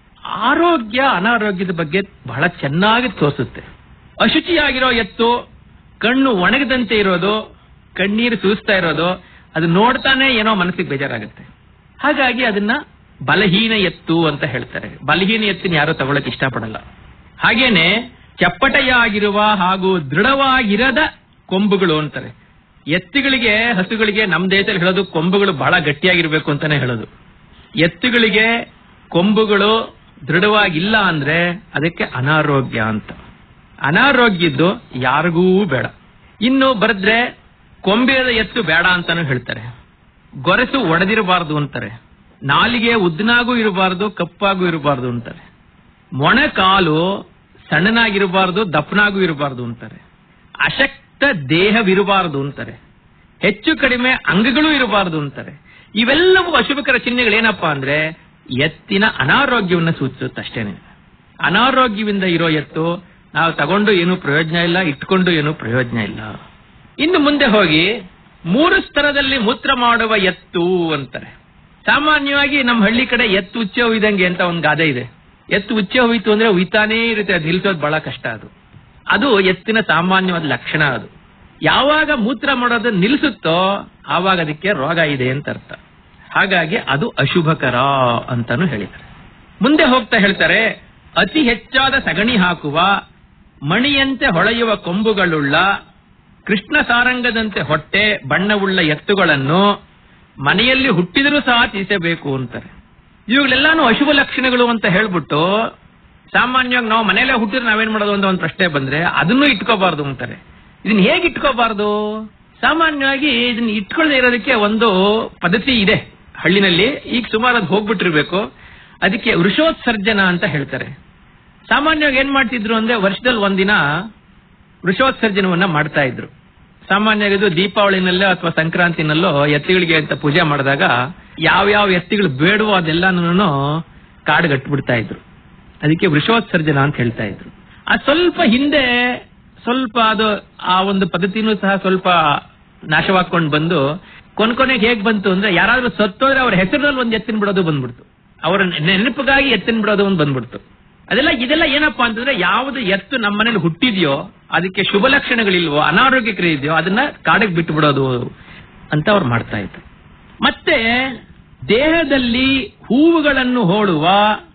ಆರೋಗ್ಯ ಅನಾರೋಗ್ಯದ ಬಗ್ಗೆ ಬಹಳ ಚೆನ್ನಾಗಿ ತೋರಿಸುತ್ತೆ ಅಶುಚಿಯಾಗಿರೋ ಎತ್ತು ಕಣ್ಣು ಒಣಗದಂತೆ ಇರೋದು ಕಣ್ಣೀರು ಸೂಸ್ತಾ ಇರೋದು ಅದು ನೋಡ್ತಾನೆ ಏನೋ ಮನಸ್ಸಿಗೆ ಬೇಜಾರಾಗುತ್ತೆ ಹಾಗಾಗಿ ಅದನ್ನ ಬಲಹೀನ ಎತ್ತು ಅಂತ ಹೇಳ್ತಾರೆ ಬಲಹೀನ ಎತ್ತಿನ ಯಾರು ತಗೊಳಕ್ ಇಷ್ಟಪಡಲ್ಲ ಹಾಗೇನೆ ಚಪ್ಪಟೆಯಾಗಿರುವ ಹಾಗೂ ದೃಢವಾಗಿರದ ಕೊಂಬುಗಳು ಅಂತಾರೆ ಎತ್ತುಗಳಿಗೆ ಹಸುಗಳಿಗೆ ನಮ್ಮ ದೇಶದಲ್ಲಿ ಹೇಳೋದು ಕೊಂಬುಗಳು ಬಹಳ ಗಟ್ಟಿಯಾಗಿರ್ಬೇಕು ಅಂತಾನೆ ಹೇಳೋದು ಎತ್ತುಗಳಿಗೆ ಕೊಂಬುಗಳು ದೃಢವಾಗಿಲ್ಲ ಅಂದ್ರೆ ಅದಕ್ಕೆ ಅನಾರೋಗ್ಯ ಅಂತ ಅನಾರೋಗ್ಯದ್ದು ಯಾರಿಗೂ ಬೇಡ ಇನ್ನು ಬರೆದ್ರೆ ಕೊಂಬೆದ ಎತ್ತು ಬೇಡ ಅಂತಾನು ಹೇಳ್ತಾರೆ ಗೊರಸು ಒಡೆದಿರಬಾರದು ಅಂತಾರೆ ನಾಲಿಗೆ ಉದ್ದನಾಗೂ ಇರಬಾರದು ಕಪ್ಪಾಗೂ ಇರಬಾರದು ಅಂತಾರೆ ಮೊಣಕಾಲು ಸಣ್ಣನಾಗಿರಬಾರದು ದಪ್ಪನಾಗೂ ಇರಬಾರದು ಅಂತಾರೆ ಅಶಕ್ತ ದೇಹವಿರಬಾರದು ಅಂತಾರೆ ಹೆಚ್ಚು ಕಡಿಮೆ ಅಂಗಗಳು ಇರಬಾರದು ಅಂತಾರೆ ಇವೆಲ್ಲವೂ ಅಶುಭಕರ ಚಿಹ್ನೆಗಳೇನಪ್ಪಾ ಅಂದ್ರೆ ಎತ್ತಿನ ಅನಾರೋಗ್ಯವನ್ನ ಸೂಚಿಸುತ್ತೆ ಅಷ್ಟೇನೆ ಅನಾರೋಗ್ಯದಿಂದ ಇರೋ ಎತ್ತು ನಾವು ತಗೊಂಡು ಏನು ಪ್ರಯೋಜನ ಇಲ್ಲ ಇಟ್ಕೊಂಡು ಏನು ಪ್ರಯೋಜನ ಇಲ್ಲ ಇನ್ನು ಮುಂದೆ ಹೋಗಿ ಮೂರು ಸ್ತರದಲ್ಲಿ ಮೂತ್ರ ಮಾಡುವ ಎತ್ತು ಅಂತಾರೆ ಸಾಮಾನ್ಯವಾಗಿ ನಮ್ಮ ಹಳ್ಳಿ ಕಡೆ ಎತ್ತು ಉಚ್ಚೆ ಹೊಯ್ದಂಗೆ ಅಂತ ಒಂದು ಗಾದೆ ಇದೆ ಎತ್ತು ಉಚ್ಚೆ ಹೋಯ್ತು ಅಂದ್ರೆ ಉಯ್ತಾನೇ ಇರುತ್ತೆ ಅದು ನಿಲ್ಸೋದು ಬಹಳ ಕಷ್ಟ ಅದು ಅದು ಎತ್ತಿನ ಸಾಮಾನ್ಯವಾದ ಲಕ್ಷಣ ಅದು ಯಾವಾಗ ಮೂತ್ರ ಮಾಡೋದು ನಿಲ್ಲಿಸುತ್ತೋ ಆವಾಗ ಅದಕ್ಕೆ ರೋಗ ಇದೆ ಅಂತ ಅರ್ಥ ಹಾಗಾಗಿ ಅದು ಅಶುಭಕರ ಅಂತಾನು ಹೇಳಿದ್ದಾರೆ ಮುಂದೆ ಹೋಗ್ತಾ ಹೇಳ್ತಾರೆ ಅತಿ ಹೆಚ್ಚಾದ ಸಗಣಿ ಹಾಕುವ ಮಣಿಯಂತೆ ಹೊಳೆಯುವ ಕೊಂಬುಗಳುಳ್ಳ ಕೃಷ್ಣ ಸಾರಂಗದಂತೆ ಹೊಟ್ಟೆ ಬಣ್ಣವುಳ್ಳ ಎತ್ತುಗಳನ್ನು ಮನೆಯಲ್ಲಿ ಹುಟ್ಟಿದರೂ ಸಹ ತೀಸಬೇಕು ಅಂತಾರೆ ಇವುಗಳೆಲ್ಲಾನು ಅಶುಭ ಲಕ್ಷಣಗಳು ಅಂತ ಹೇಳ್ಬಿಟ್ಟು ಸಾಮಾನ್ಯವಾಗಿ ನಾವು ಮನೆಯಲ್ಲೇ ಹುಟ್ಟಿದ್ರೆ ನಾವೇನ್ ಮಾಡೋದು ಅಂತ ಒಂದು ಪ್ರಶ್ನೆ ಬಂದ್ರೆ ಅದನ್ನೂ ಇಟ್ಕೋಬಾರ್ದು ಅಂತಾರೆ ಇದನ್ನ ಹೇಗೆ ಇಟ್ಕೋಬಾರ್ದು ಸಾಮಾನ್ಯವಾಗಿ ಇದನ್ನ ಇಟ್ಕೊಳ್ಳದೆ ಇರೋದಕ್ಕೆ ಒಂದು ಪದ್ಧತಿ ಇದೆ ಹಳ್ಳಿನಲ್ಲಿ ಈಗ ಸುಮಾರು ಅದು ಹೋಗ್ಬಿಟ್ಟಿರ್ಬೇಕು ಅದಕ್ಕೆ ವೃಷೋತ್ಸರ್ಜನ ಅಂತ ಹೇಳ್ತಾರೆ ಸಾಮಾನ್ಯವಾಗಿ ಏನ್ ಮಾಡ್ತಿದ್ರು ಅಂದ್ರೆ ವರ್ಷದಲ್ಲಿ ಒಂದಿನ ವೃಷೋತ್ಸರ್ಜನವನ್ನ ಮಾಡ್ತಾ ಇದ್ರು ಸಾಮಾನ್ಯವಾಗಿ ಇದು ದೀಪಾವಳಿನಲ್ಲೋ ಅಥವಾ ಸಂಕ್ರಾಂತಿನಲ್ಲೋ ಎತ್ತಿಗಳಿಗೆ ಅಂತ ಪೂಜೆ ಮಾಡಿದಾಗ ಯಾವ್ಯಾವ ಎತ್ತಿಗಳು ಬೇಡವೋ ಅದೆಲ್ಲಾನು ಕಾಡುಗಟ್ಬಿಡ್ತಾ ಇದ್ರು ಅದಕ್ಕೆ ವೃಷೋತ್ಸರ್ಜನ ಅಂತ ಹೇಳ್ತಾ ಇದ್ರು ಆ ಸ್ವಲ್ಪ ಹಿಂದೆ ಸ್ವಲ್ಪ ಅದು ಆ ಒಂದು ಪದ್ಧತಿನೂ ಸಹ ಸ್ವಲ್ಪ ನಾಶವಾಗ್ಕೊಂಡು ಬಂದು ಕೊನೆಗೆ ಹೇಗ್ ಬಂತು ಅಂದ್ರೆ ಯಾರಾದ್ರೂ ಸತ್ತೋದ್ರೆ ಅವ್ರ ಹೆಸರಿನಲ್ಲಿ ಒಂದು ಎತ್ತಿನ ಬಿಡೋದು ಬಂದ್ಬಿಡ್ತು ಅವರ ನೆನಪಿಗಾಗಿ ಎತ್ತಿನ ಬಿಡೋದು ಒಂದು ಬಂದ್ಬಿಡ್ತು ಅದೆಲ್ಲ ಇದೆಲ್ಲ ಏನಪ್ಪಾ ಅಂತಂದ್ರೆ ಯಾವುದು ಎತ್ತು ನಮ್ಮ ಮನೇಲಿ ಹುಟ್ಟಿದ್ಯೋ ಅದಕ್ಕೆ ಶುಭ ಲಕ್ಷಣಗಳಿಲ್ವೋ ಅನಾರೋಗ್ಯಕರ ಇದೆಯೋ ಅದನ್ನ ಕಾಡಿಗೆ ಬಿಟ್ಟು ಬಿಡೋದು ಅಂತ ಅವ್ರು ಮಾಡ್ತಾ ಇದ್ರು ಮತ್ತೆ ದೇಹದಲ್ಲಿ ಹೂವುಗಳನ್ನು ಹೋಳುವ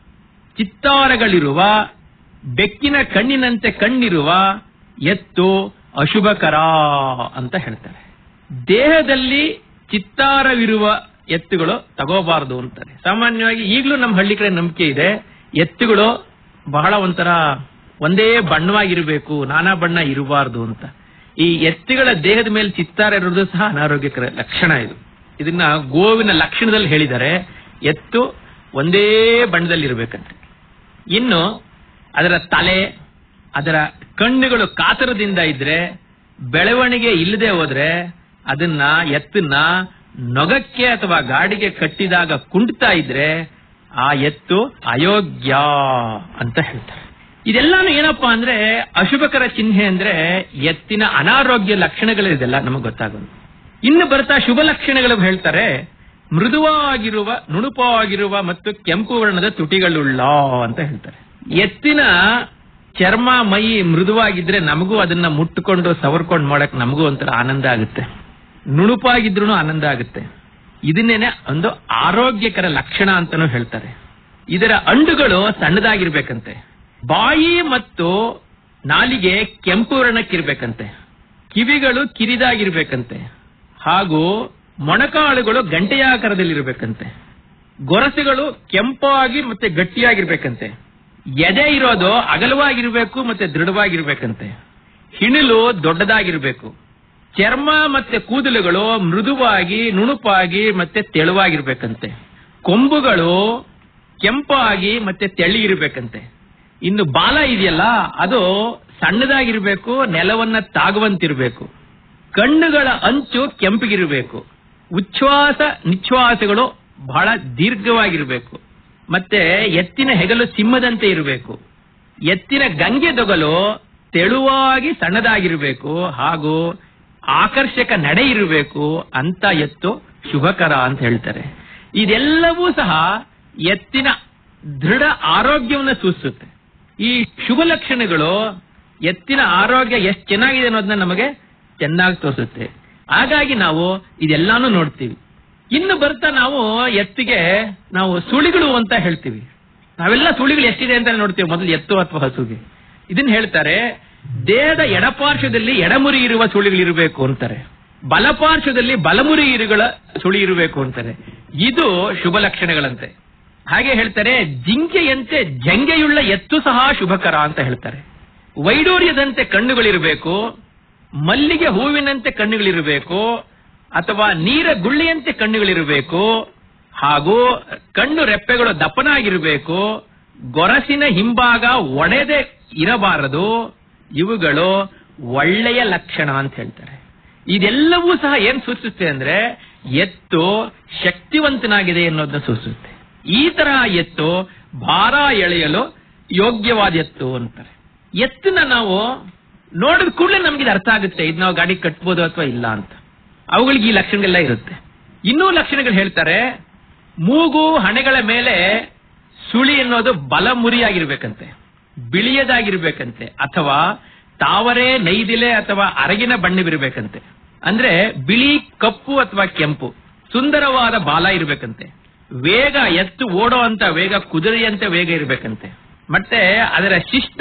ಚಿತ್ತಾರಗಳಿರುವ ಬೆಕ್ಕಿನ ಕಣ್ಣಿನಂತೆ ಕಣ್ಣಿರುವ ಎತ್ತು ಅಶುಭಕರ ಅಂತ ಹೇಳ್ತಾರೆ ದೇಹದಲ್ಲಿ ಚಿತ್ತಾರವಿರುವ ಎತ್ತುಗಳು ತಗೋಬಾರದು ಅಂತಾರೆ ಸಾಮಾನ್ಯವಾಗಿ ಈಗಲೂ ನಮ್ಮ ಹಳ್ಳಿ ಕಡೆ ನಂಬಿಕೆ ಇದೆ ಎತ್ತುಗಳು ಬಹಳ ಒಂಥರ ಒಂದೇ ಬಣ್ಣವಾಗಿರಬೇಕು ನಾನಾ ಬಣ್ಣ ಇರಬಾರದು ಅಂತ ಈ ಎತ್ತುಗಳ ದೇಹದ ಮೇಲೆ ಚಿತ್ತಾರ ಇರೋದು ಸಹ ಅನಾರೋಗ್ಯಕರ ಲಕ್ಷಣ ಇದು ಇದನ್ನ ಗೋವಿನ ಲಕ್ಷಣದಲ್ಲಿ ಹೇಳಿದ್ದಾರೆ ಎತ್ತು ಒಂದೇ ಬಣ್ಣದಲ್ಲಿ ಇರಬೇಕಂತೆ ಇನ್ನು ಅದರ ತಲೆ ಅದರ ಕಣ್ಣುಗಳು ಕಾತರದಿಂದ ಇದ್ರೆ ಬೆಳವಣಿಗೆ ಇಲ್ಲದೆ ಹೋದ್ರೆ ಅದನ್ನ ಎತ್ತನ್ನ ನೊಗಕ್ಕೆ ಅಥವಾ ಗಾಡಿಗೆ ಕಟ್ಟಿದಾಗ ಕುಂಟ್ತಾ ಇದ್ರೆ ಆ ಎತ್ತು ಅಯೋಗ್ಯ ಅಂತ ಹೇಳ್ತಾರೆ ಇದೆಲ್ಲಾನು ಏನಪ್ಪಾ ಅಂದ್ರೆ ಅಶುಭಕರ ಚಿಹ್ನೆ ಅಂದ್ರೆ ಎತ್ತಿನ ಅನಾರೋಗ್ಯ ಲಕ್ಷಣಗಳಿದೆಲ್ಲ ನಮಗೆ ಗೊತ್ತಾಗೋದು ಇನ್ನು ಬರ್ತಾ ಶುಭ ಲಕ್ಷಣಗಳು ಹೇಳ್ತಾರೆ ಮೃದುವಾಗಿರುವ ನುಣುಪಾಗಿರುವ ಮತ್ತು ಕೆಂಪು ವರ್ಣದ ತುಟಿಗಳುಳ್ಳ ಅಂತ ಹೇಳ್ತಾರೆ ಎತ್ತಿನ ಚರ್ಮ ಮೈ ಮೃದುವಾಗಿದ್ರೆ ನಮಗೂ ಅದನ್ನ ಮುಟ್ಟುಕೊಂಡು ಸವರ್ಕೊಂಡು ಮಾಡಕ್ ನಮಗೂ ಒಂಥರ ಆನಂದ ಆಗುತ್ತೆ ನುಣುಪಾಗಿದ್ರು ಆನಂದ ಆಗುತ್ತೆ ಇದನ್ನೇನೆ ಒಂದು ಆರೋಗ್ಯಕರ ಲಕ್ಷಣ ಅಂತಾನು ಹೇಳ್ತಾರೆ ಇದರ ಅಂಡುಗಳು ಸಣ್ಣದಾಗಿರ್ಬೇಕಂತೆ ಬಾಯಿ ಮತ್ತು ನಾಲಿಗೆ ಕೆಂಪು ವರ್ಣಕ್ಕಿರ್ಬೇಕಂತೆ ಕಿವಿಗಳು ಕಿರಿದಾಗಿರ್ಬೇಕಂತೆ ಹಾಗೂ ಮೊಣಕಾಳುಗಳು ಗಂಟೆಯಾಕಾರದಲ್ಲಿರ್ಬೇಕಂತೆ ಗೊರಸುಗಳು ಕೆಂಪಾಗಿ ಮತ್ತೆ ಗಟ್ಟಿಯಾಗಿರ್ಬೇಕಂತೆ ಎದೆ ಇರೋದು ಅಗಲವಾಗಿರ್ಬೇಕು ಮತ್ತೆ ದೃಢವಾಗಿರ್ಬೇಕಂತೆ ಹಿಣಿಲು ದೊಡ್ಡದಾಗಿರ್ಬೇಕು ಚರ್ಮ ಮತ್ತೆ ಕೂದಲುಗಳು ಮೃದುವಾಗಿ ನುಣುಪಾಗಿ ಮತ್ತೆ ತೆಳುವಾಗಿರ್ಬೇಕಂತೆ ಕೊಂಬುಗಳು ಕೆಂಪಾಗಿ ಮತ್ತೆ ತೆಳಿ ಇರ್ಬೇಕಂತೆ ಇನ್ನು ಬಾಲ ಇದೆಯಲ್ಲ ಅದು ಸಣ್ಣದಾಗಿರ್ಬೇಕು ನೆಲವನ್ನ ತಾಗುವಂತಿರ್ಬೇಕು ಕಣ್ಣುಗಳ ಅಂಚು ಕೆಂಪಿಗಿರ್ಬೇಕು ಉಚ್ಛ್ವಾಸ ನಿಶ್ವಾಸಗಳು ಬಹಳ ದೀರ್ಘವಾಗಿರ್ಬೇಕು ಮತ್ತೆ ಎತ್ತಿನ ಹೆಗಲು ಸಿಂಹದಂತೆ ಇರಬೇಕು ಎತ್ತಿನ ಗಂಗೆ ದೊಗಲು ತೆಳುವಾಗಿ ಸಣ್ಣದಾಗಿರ್ಬೇಕು ಹಾಗೂ ಆಕರ್ಷಕ ನಡೆ ಇರಬೇಕು ಅಂತ ಎತ್ತು ಶುಭಕರ ಅಂತ ಹೇಳ್ತಾರೆ ಇದೆಲ್ಲವೂ ಸಹ ಎತ್ತಿನ ದೃಢ ಆರೋಗ್ಯವನ್ನು ಸೂಚಿಸುತ್ತೆ ಈ ಶುಭ ಲಕ್ಷಣಗಳು ಎತ್ತಿನ ಆರೋಗ್ಯ ಎಷ್ಟು ಚೆನ್ನಾಗಿದೆ ಅನ್ನೋದನ್ನ ನಮಗೆ ಚೆನ್ನಾಗಿ ತೋರಿಸುತ್ತೆ ಹಾಗಾಗಿ ನಾವು ಇದೆಲ್ಲಾನು ನೋಡ್ತೀವಿ ಇನ್ನು ಬರ್ತಾ ನಾವು ಎತ್ತಿಗೆ ನಾವು ಸುಳಿಗಳು ಅಂತ ಹೇಳ್ತೀವಿ ನಾವೆಲ್ಲ ಸುಳಿಗಳು ಎಷ್ಟಿದೆ ಅಂತ ನೋಡ್ತೀವಿ ಮೊದಲು ಎತ್ತು ಅಥವಾ ಹಸುಗೆ ಇದನ್ನ ಹೇಳ್ತಾರೆ ದೇಹದ ಎಡಪಾರ್ಶ್ವದಲ್ಲಿ ಎಡಮುರಿ ಇರುವ ಸುಳಿಗಳಿರಬೇಕು ಅಂತಾರೆ ಬಲಪಾರ್ಶ್ವದಲ್ಲಿ ಬಲಮುರಿ ಇರುಗಳ ಸುಳಿ ಇರಬೇಕು ಅಂತಾರೆ ಇದು ಶುಭ ಲಕ್ಷಣಗಳಂತೆ ಹಾಗೆ ಹೇಳ್ತಾರೆ ಜಿಂಕೆಯಂತೆ ಜಂಗೆಯುಳ್ಳ ಎತ್ತು ಸಹ ಶುಭಕರ ಅಂತ ಹೇಳ್ತಾರೆ ವೈಡೂರ್ಯದಂತೆ ಕಣ್ಣುಗಳಿರಬೇಕು ಮಲ್ಲಿಗೆ ಹೂವಿನಂತೆ ಕಣ್ಣುಗಳಿರಬೇಕು ಅಥವಾ ನೀರ ಗುಳ್ಳೆಯಂತೆ ಕಣ್ಣುಗಳಿರಬೇಕು ಹಾಗೂ ಕಣ್ಣು ರೆಪ್ಪೆಗಳು ದಪ್ಪನಾಗಿರಬೇಕು ಗೊರಸಿನ ಹಿಂಭಾಗ ಒಡೆದೆ ಇರಬಾರದು ಇವುಗಳು ಒಳ್ಳೆಯ ಲಕ್ಷಣ ಅಂತ ಹೇಳ್ತಾರೆ ಇದೆಲ್ಲವೂ ಸಹ ಏನ್ ಸೂಚಿಸುತ್ತೆ ಅಂದ್ರೆ ಎತ್ತು ಶಕ್ತಿವಂತನಾಗಿದೆ ಅನ್ನೋದನ್ನ ಸೂಚಿಸುತ್ತೆ ಈ ತರಹ ಎತ್ತು ಭಾರ ಎಳೆಯಲು ಯೋಗ್ಯವಾದ ಎತ್ತು ಅಂತಾರೆ ಎತ್ತನ್ನ ನಾವು ನೋಡಿದ ಕೂಡಲೇ ನಮ್ಗೆ ಇದು ಅರ್ಥ ಆಗುತ್ತೆ ಇದು ನಾವು ಗಾಡಿ ಕಟ್ಬೋದು ಅಥವಾ ಇಲ್ಲ ಅಂತ ಅವುಗಳಿಗೆ ಈ ಲಕ್ಷಣಗಳೆಲ್ಲ ಇರುತ್ತೆ ಇನ್ನೂ ಲಕ್ಷಣಗಳು ಹೇಳ್ತಾರೆ ಮೂಗು ಹಣೆಗಳ ಮೇಲೆ ಸುಳಿ ಅನ್ನೋದು ಬಲಮುರಿಯಾಗಿರ್ಬೇಕಂತೆ ಬಿಳಿಯದಾಗಿರ್ಬೇಕಂತೆ ಅಥವಾ ತಾವರೆ ನೈದಿಲೆ ಅಥವಾ ಅರಗಿನ ಬಣ್ಣವಿರ್ಬೇಕಂತೆ ಅಂದ್ರೆ ಬಿಳಿ ಕಪ್ಪು ಅಥವಾ ಕೆಂಪು ಸುಂದರವಾದ ಬಾಲ ಇರ್ಬೇಕಂತೆ ವೇಗ ಎತ್ತು ಓಡೋ ಅಂತ ವೇಗ ಕುದುರೆಯಂತೆ ವೇಗ ಇರ್ಬೇಕಂತೆ ಮತ್ತೆ ಅದರ ಶಿಷ್ಟ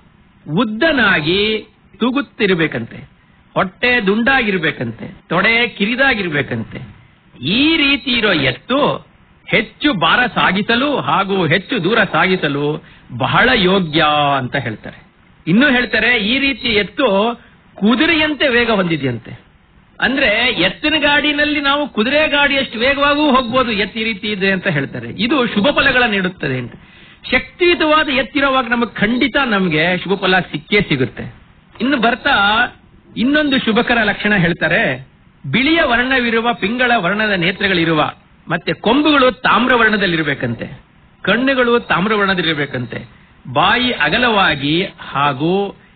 ಉದ್ದನಾಗಿ ತೂಗುತ್ತಿರ್ಬೇಕಂತೆ ಹೊಟ್ಟೆ ದುಂಡಾಗಿರ್ಬೇಕಂತೆ ತೊಡೆ ಕಿರಿದಾಗಿರ್ಬೇಕಂತೆ ಈ ರೀತಿ ಇರೋ ಎತ್ತು ಹೆಚ್ಚು ಭಾರ ಸಾಗಿಸಲು ಹಾಗೂ ಹೆಚ್ಚು ದೂರ ಸಾಗಿಸಲು ಬಹಳ ಯೋಗ್ಯ ಅಂತ ಹೇಳ್ತಾರೆ ಇನ್ನು ಹೇಳ್ತಾರೆ ಈ ರೀತಿ ಎತ್ತು ಕುದುರೆಯಂತೆ ವೇಗ ಹೊಂದಿದೆಯಂತೆ ಅಂದ್ರೆ ಎತ್ತಿನ ಗಾಡಿನಲ್ಲಿ ನಾವು ಕುದುರೆ ಗಾಡಿಯಷ್ಟು ವೇಗವಾಗೂ ಹೋಗ್ಬೋದು ಎತ್ತಿ ರೀತಿ ಇದೆ ಅಂತ ಹೇಳ್ತಾರೆ ಇದು ಶುಭ ಫಲಗಳ ನೀಡುತ್ತದೆ ಅಂತ ಶಕ್ತಿಯುತವಾದ ಎತ್ತಿರುವಾಗ ನಮಗೆ ಖಂಡಿತ ನಮಗೆ ಶುಭ ಫಲ ಸಿಕ್ಕೇ ಸಿಗುತ್ತೆ ಇನ್ನು ಬರ್ತಾ ಇನ್ನೊಂದು ಶುಭಕರ ಲಕ್ಷಣ ಹೇಳ್ತಾರೆ ಬಿಳಿಯ ವರ್ಣವಿರುವ ಪಿಂಗಳ ವರ್ಣದ ನೇತ್ರಗಳಿರುವ ಮತ್ತೆ ಕೊಂಬುಗಳು ತಾಮ್ರ ವರ್ಣದಲ್ಲಿರ್ಬೇಕಂತೆ ಕಣ್ಣುಗಳು ತಾಮ್ರ ವರ್ಣದಲ್ಲಿರ್ಬೇಕಂತೆ ಬಾಯಿ ಅಗಲವಾಗಿ ಹಾಗೂ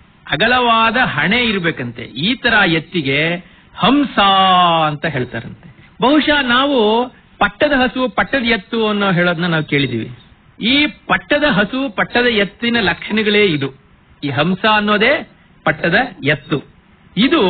ಅಗಲವಾದ ಹಣೆ ಇರ್ಬೇಕಂತೆ ಈ ತರ ಎತ್ತಿಗೆ ಹಂಸ ಅಂತ ಹೇಳ್ತಾರಂತೆ ಬಹುಶಃ ನಾವು ಪಟ್ಟದ ಹಸು ಪಟ್ಟದ ಎತ್ತು ಅನ್ನೋ ಹೇಳೋದನ್ನ ನಾವು ಕೇಳಿದೀವಿ ಈ ಪಟ್ಟದ ಹಸು ಪಟ್ಟದ ಎತ್ತಿನ ಲಕ್ಷಣಗಳೇ ಇದು ಈ ಹಂಸ ಅನ್ನೋದೇ ಪಟ್ಟದ ಎತ್ತು ಇದು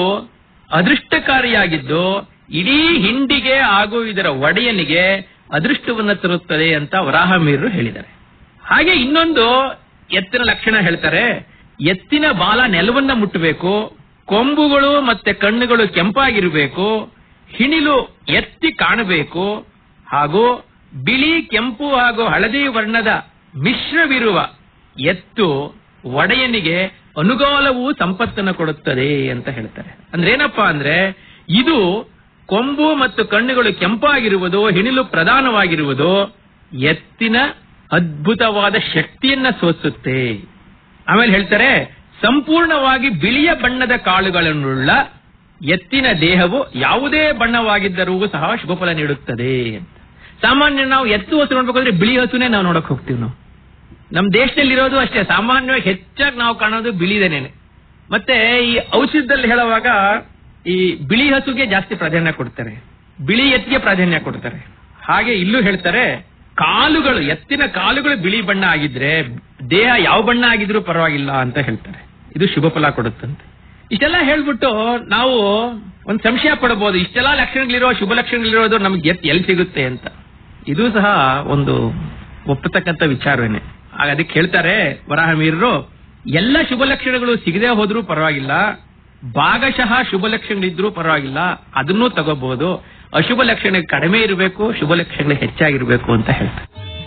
ಅದೃಷ್ಟಕಾರಿಯಾಗಿದ್ದು ಇಡೀ ಹಿಂಡಿಗೆ ಹಾಗೂ ಇದರ ಒಡೆಯನಿಗೆ ಅದೃಷ್ಟವನ್ನ ತರುತ್ತದೆ ಅಂತ ವರಾಹಮೀರರು ಹೇಳಿದ್ದಾರೆ ಹಾಗೆ ಇನ್ನೊಂದು ಎತ್ತಿನ ಲಕ್ಷಣ ಹೇಳ್ತಾರೆ ಎತ್ತಿನ ಬಾಲ ನೆಲವನ್ನ ಮುಟ್ಟಬೇಕು ಕೊಂಬುಗಳು ಮತ್ತೆ ಕಣ್ಣುಗಳು ಕೆಂಪಾಗಿರಬೇಕು ಹಿಣಿಲು ಎತ್ತಿ ಕಾಣಬೇಕು ಹಾಗೂ ಬಿಳಿ ಕೆಂಪು ಹಾಗೂ ಹಳದಿ ವರ್ಣದ ಮಿಶ್ರವಿರುವ ಎತ್ತು ಒಡೆಯನಿಗೆ ಅನುಗಾಲವೂ ಸಂಪತ್ತನ್ನು ಕೊಡುತ್ತದೆ ಅಂತ ಹೇಳ್ತಾರೆ ಅಂದ್ರೆ ಏನಪ್ಪಾ ಅಂದ್ರೆ ಇದು ಕೊಂಬು ಮತ್ತು ಕಣ್ಣುಗಳು ಕೆಂಪಾಗಿರುವುದು ಹಿಣಿಲು ಪ್ರಧಾನವಾಗಿರುವುದು ಎತ್ತಿನ ಅದ್ಭುತವಾದ ಶಕ್ತಿಯನ್ನ ಸೋಸುತ್ತೆ ಆಮೇಲೆ ಹೇಳ್ತಾರೆ ಸಂಪೂರ್ಣವಾಗಿ ಬಿಳಿಯ ಬಣ್ಣದ ಕಾಳುಗಳನ್ನುಳ್ಳ ಎತ್ತಿನ ದೇಹವು ಯಾವುದೇ ಬಣ್ಣವಾಗಿದ್ದರೂ ಸಹ ಶುಭ ಫಲ ನೀಡುತ್ತದೆ ಅಂತ ಸಾಮಾನ್ಯ ನಾವು ಎತ್ತು ಹಸು ನೋಡ್ಬೇಕಾದ್ರೆ ಬಿಳಿ ಹಸುನೇ ನಾವು ನೋಡಕ್ ಹೋಗ್ತೀವಿ ನಾವು ನಮ್ಮ ದೇಶದಲ್ಲಿರೋದು ಅಷ್ಟೇ ಸಾಮಾನ್ಯವಾಗಿ ಹೆಚ್ಚಾಗಿ ನಾವು ಕಾಣೋದು ಬಿಳಿದೇನೇನೆ ಮತ್ತೆ ಈ ಔಷಧದಲ್ಲಿ ಹೇಳುವಾಗ ಈ ಬಿಳಿ ಹಸುಗೆ ಜಾಸ್ತಿ ಪ್ರಾಧಾನ್ಯ ಕೊಡ್ತಾರೆ ಬಿಳಿ ಎತ್ತಿಗೆ ಪ್ರಾಧಾನ್ಯ ಕೊಡ್ತಾರೆ ಹಾಗೆ ಇಲ್ಲೂ ಹೇಳ್ತಾರೆ ಕಾಲುಗಳು ಎತ್ತಿನ ಕಾಲುಗಳು ಬಿಳಿ ಬಣ್ಣ ಆಗಿದ್ರೆ ದೇಹ ಯಾವ ಬಣ್ಣ ಆಗಿದ್ರೂ ಪರವಾಗಿಲ್ಲ ಅಂತ ಹೇಳ್ತಾರೆ ಇದು ಶುಭ ಫಲ ಕೊಡುತ್ತಂತೆ ಇಷ್ಟೆಲ್ಲ ಹೇಳ್ಬಿಟ್ಟು ನಾವು ಒಂದು ಸಂಶಯ ಪಡಬಹುದು ಇಷ್ಟೆಲ್ಲ ಲಕ್ಷಣಗಳಿರೋ ಶುಭ ಲಕ್ಷಣಗಳಿರೋದು ನಮ್ಗೆ ಎತ್ ಎಲ್ಲಿ ಸಿಗುತ್ತೆ ಅಂತ ಇದು ಸಹ ಒಂದು ಒಪ್ಪತಕ್ಕಂತ ವಿಚಾರವೇನೆ ಆಗ ಅದಕ್ಕೆ ಹೇಳ್ತಾರೆ ವರಾಹಮೀರರು ಎಲ್ಲ ಶುಭ ಲಕ್ಷಣಗಳು ಸಿಗದೆ ಹೋದ್ರೂ ಪರವಾಗಿಲ್ಲ ಭಾಗಶಃ ಶುಭ ಲಕ್ಷಣಗಳಿದ್ರೂ ಪರವಾಗಿಲ್ಲ ಅದನ್ನೂ ತಗೋಬಹುದು ಅಶುಭ ಲಕ್ಷಣ ಕಡಿಮೆ ಇರಬೇಕು ಶುಭ ಲಕ್ಷಣಗಳು ಹೆಚ್ಚಾಗಿರ್ಬೇಕು ಅಂತ ಹೇಳ್ತಾರೆ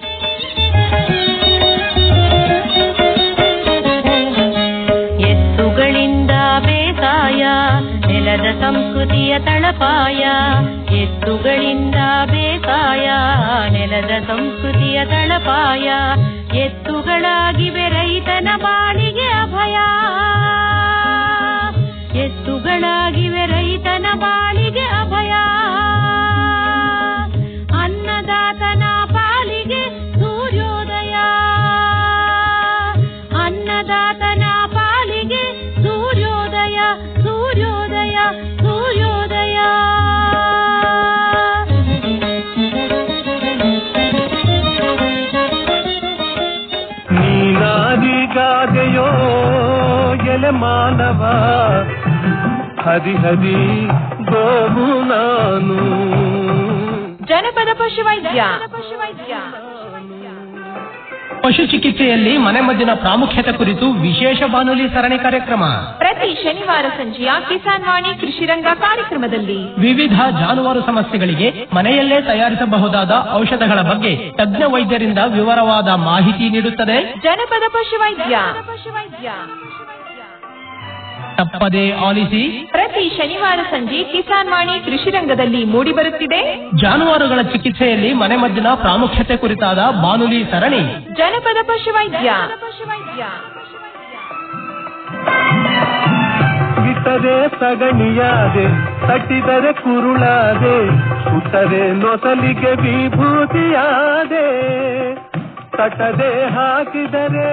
ಎತ್ತುಗಳಿಂದ ಬೇಸಾಯ ನೆಲದ ಸಂಸ್ಕೃತಿಯ ತಳಪಾಯ ಎತ್ತುಗಳಿಂದ ಬೇಸಾಯ ನೆಲದ ಸಂಸ್ಕೃತಿಯ ತಳಪಾಯ ಎತ್ತುಗಳಾಗಿವೆ ರೈತನ ಬಾಳಿಗೆ ಅಭಯ ಎತ್ತುಗಳಾಗಿವೆ ರೈತನ ಬಾಳಿಗೆ ಅಭಯ ಅನ್ನದಾತನ ಪಾಲಿಗೆ ಸೂರ್ಯೋದಯ ಅನ್ನದಾತನ ಪಾಲಿಗೆ ಸೂರ್ಯೋದಯ ಸೂರ್ಯೋದಯ ಸೂರ್ಯೋದಯ ನೀನಾದಿಗಾದೆಯೋ ಎಲೆ ಮಾನವ ಹರಿ ಹರಿ ಗೋವು ನಾನು ಜನಪದ ಪಶುವೈದ್ಯ ಪಶು ಚಿಕಿತ್ಸೆಯಲ್ಲಿ ಮನೆಮದ್ದಿನ ಪ್ರಾಮುಖ್ಯತೆ ಕುರಿತು ವಿಶೇಷ ಬಾನುಲಿ ಸರಣಿ ಕಾರ್ಯಕ್ರಮ ಪ್ರತಿ ಶನಿವಾರ ಸಂಜೆಯ ಕಿಸಾನ್ ವಾಣಿ ಕೃಷಿರಂಗ ಕಾರ್ಯಕ್ರಮದಲ್ಲಿ ವಿವಿಧ ಜಾನುವಾರು ಸಮಸ್ಯೆಗಳಿಗೆ ಮನೆಯಲ್ಲೇ ತಯಾರಿಸಬಹುದಾದ ಔಷಧಗಳ ಬಗ್ಗೆ ತಜ್ಞ ವೈದ್ಯರಿಂದ ವಿವರವಾದ ಮಾಹಿತಿ ನೀಡುತ್ತದೆ ಜನಪದ ಪಶುವೈದ್ಯ ತಪ್ಪದೇ ಆಲಿಸಿ ಪ್ರತಿ ಶನಿವಾರ ಸಂಜೆ ಕಿಸಾನ್ ವಾಣಿ ಕೃಷಿರಂಗದಲ್ಲಿ ಮೂಡಿಬರುತ್ತಿದೆ ಜಾನುವಾರುಗಳ ಚಿಕಿತ್ಸೆಯಲ್ಲಿ ಮನೆಮದ್ದಿನ ಪ್ರಾಮುಖ್ಯತೆ ಕುರಿತಾದ ಬಾನುಲಿ ಸರಣಿ ಜನಪದ ಪಶುವೈದ್ಯ ಇಟ್ಟರೆ ಸಗಣಿಯಾದೆ ತಟ್ಟಿದರೆ ಕುರುಳಾದೆ ಸುಟ್ಟರೆ ನೊಸಲಿಗೆ ವಿಭೂತಿಯಾದೆ ತಟ್ಟದೆ ಹಾಕಿದರೆ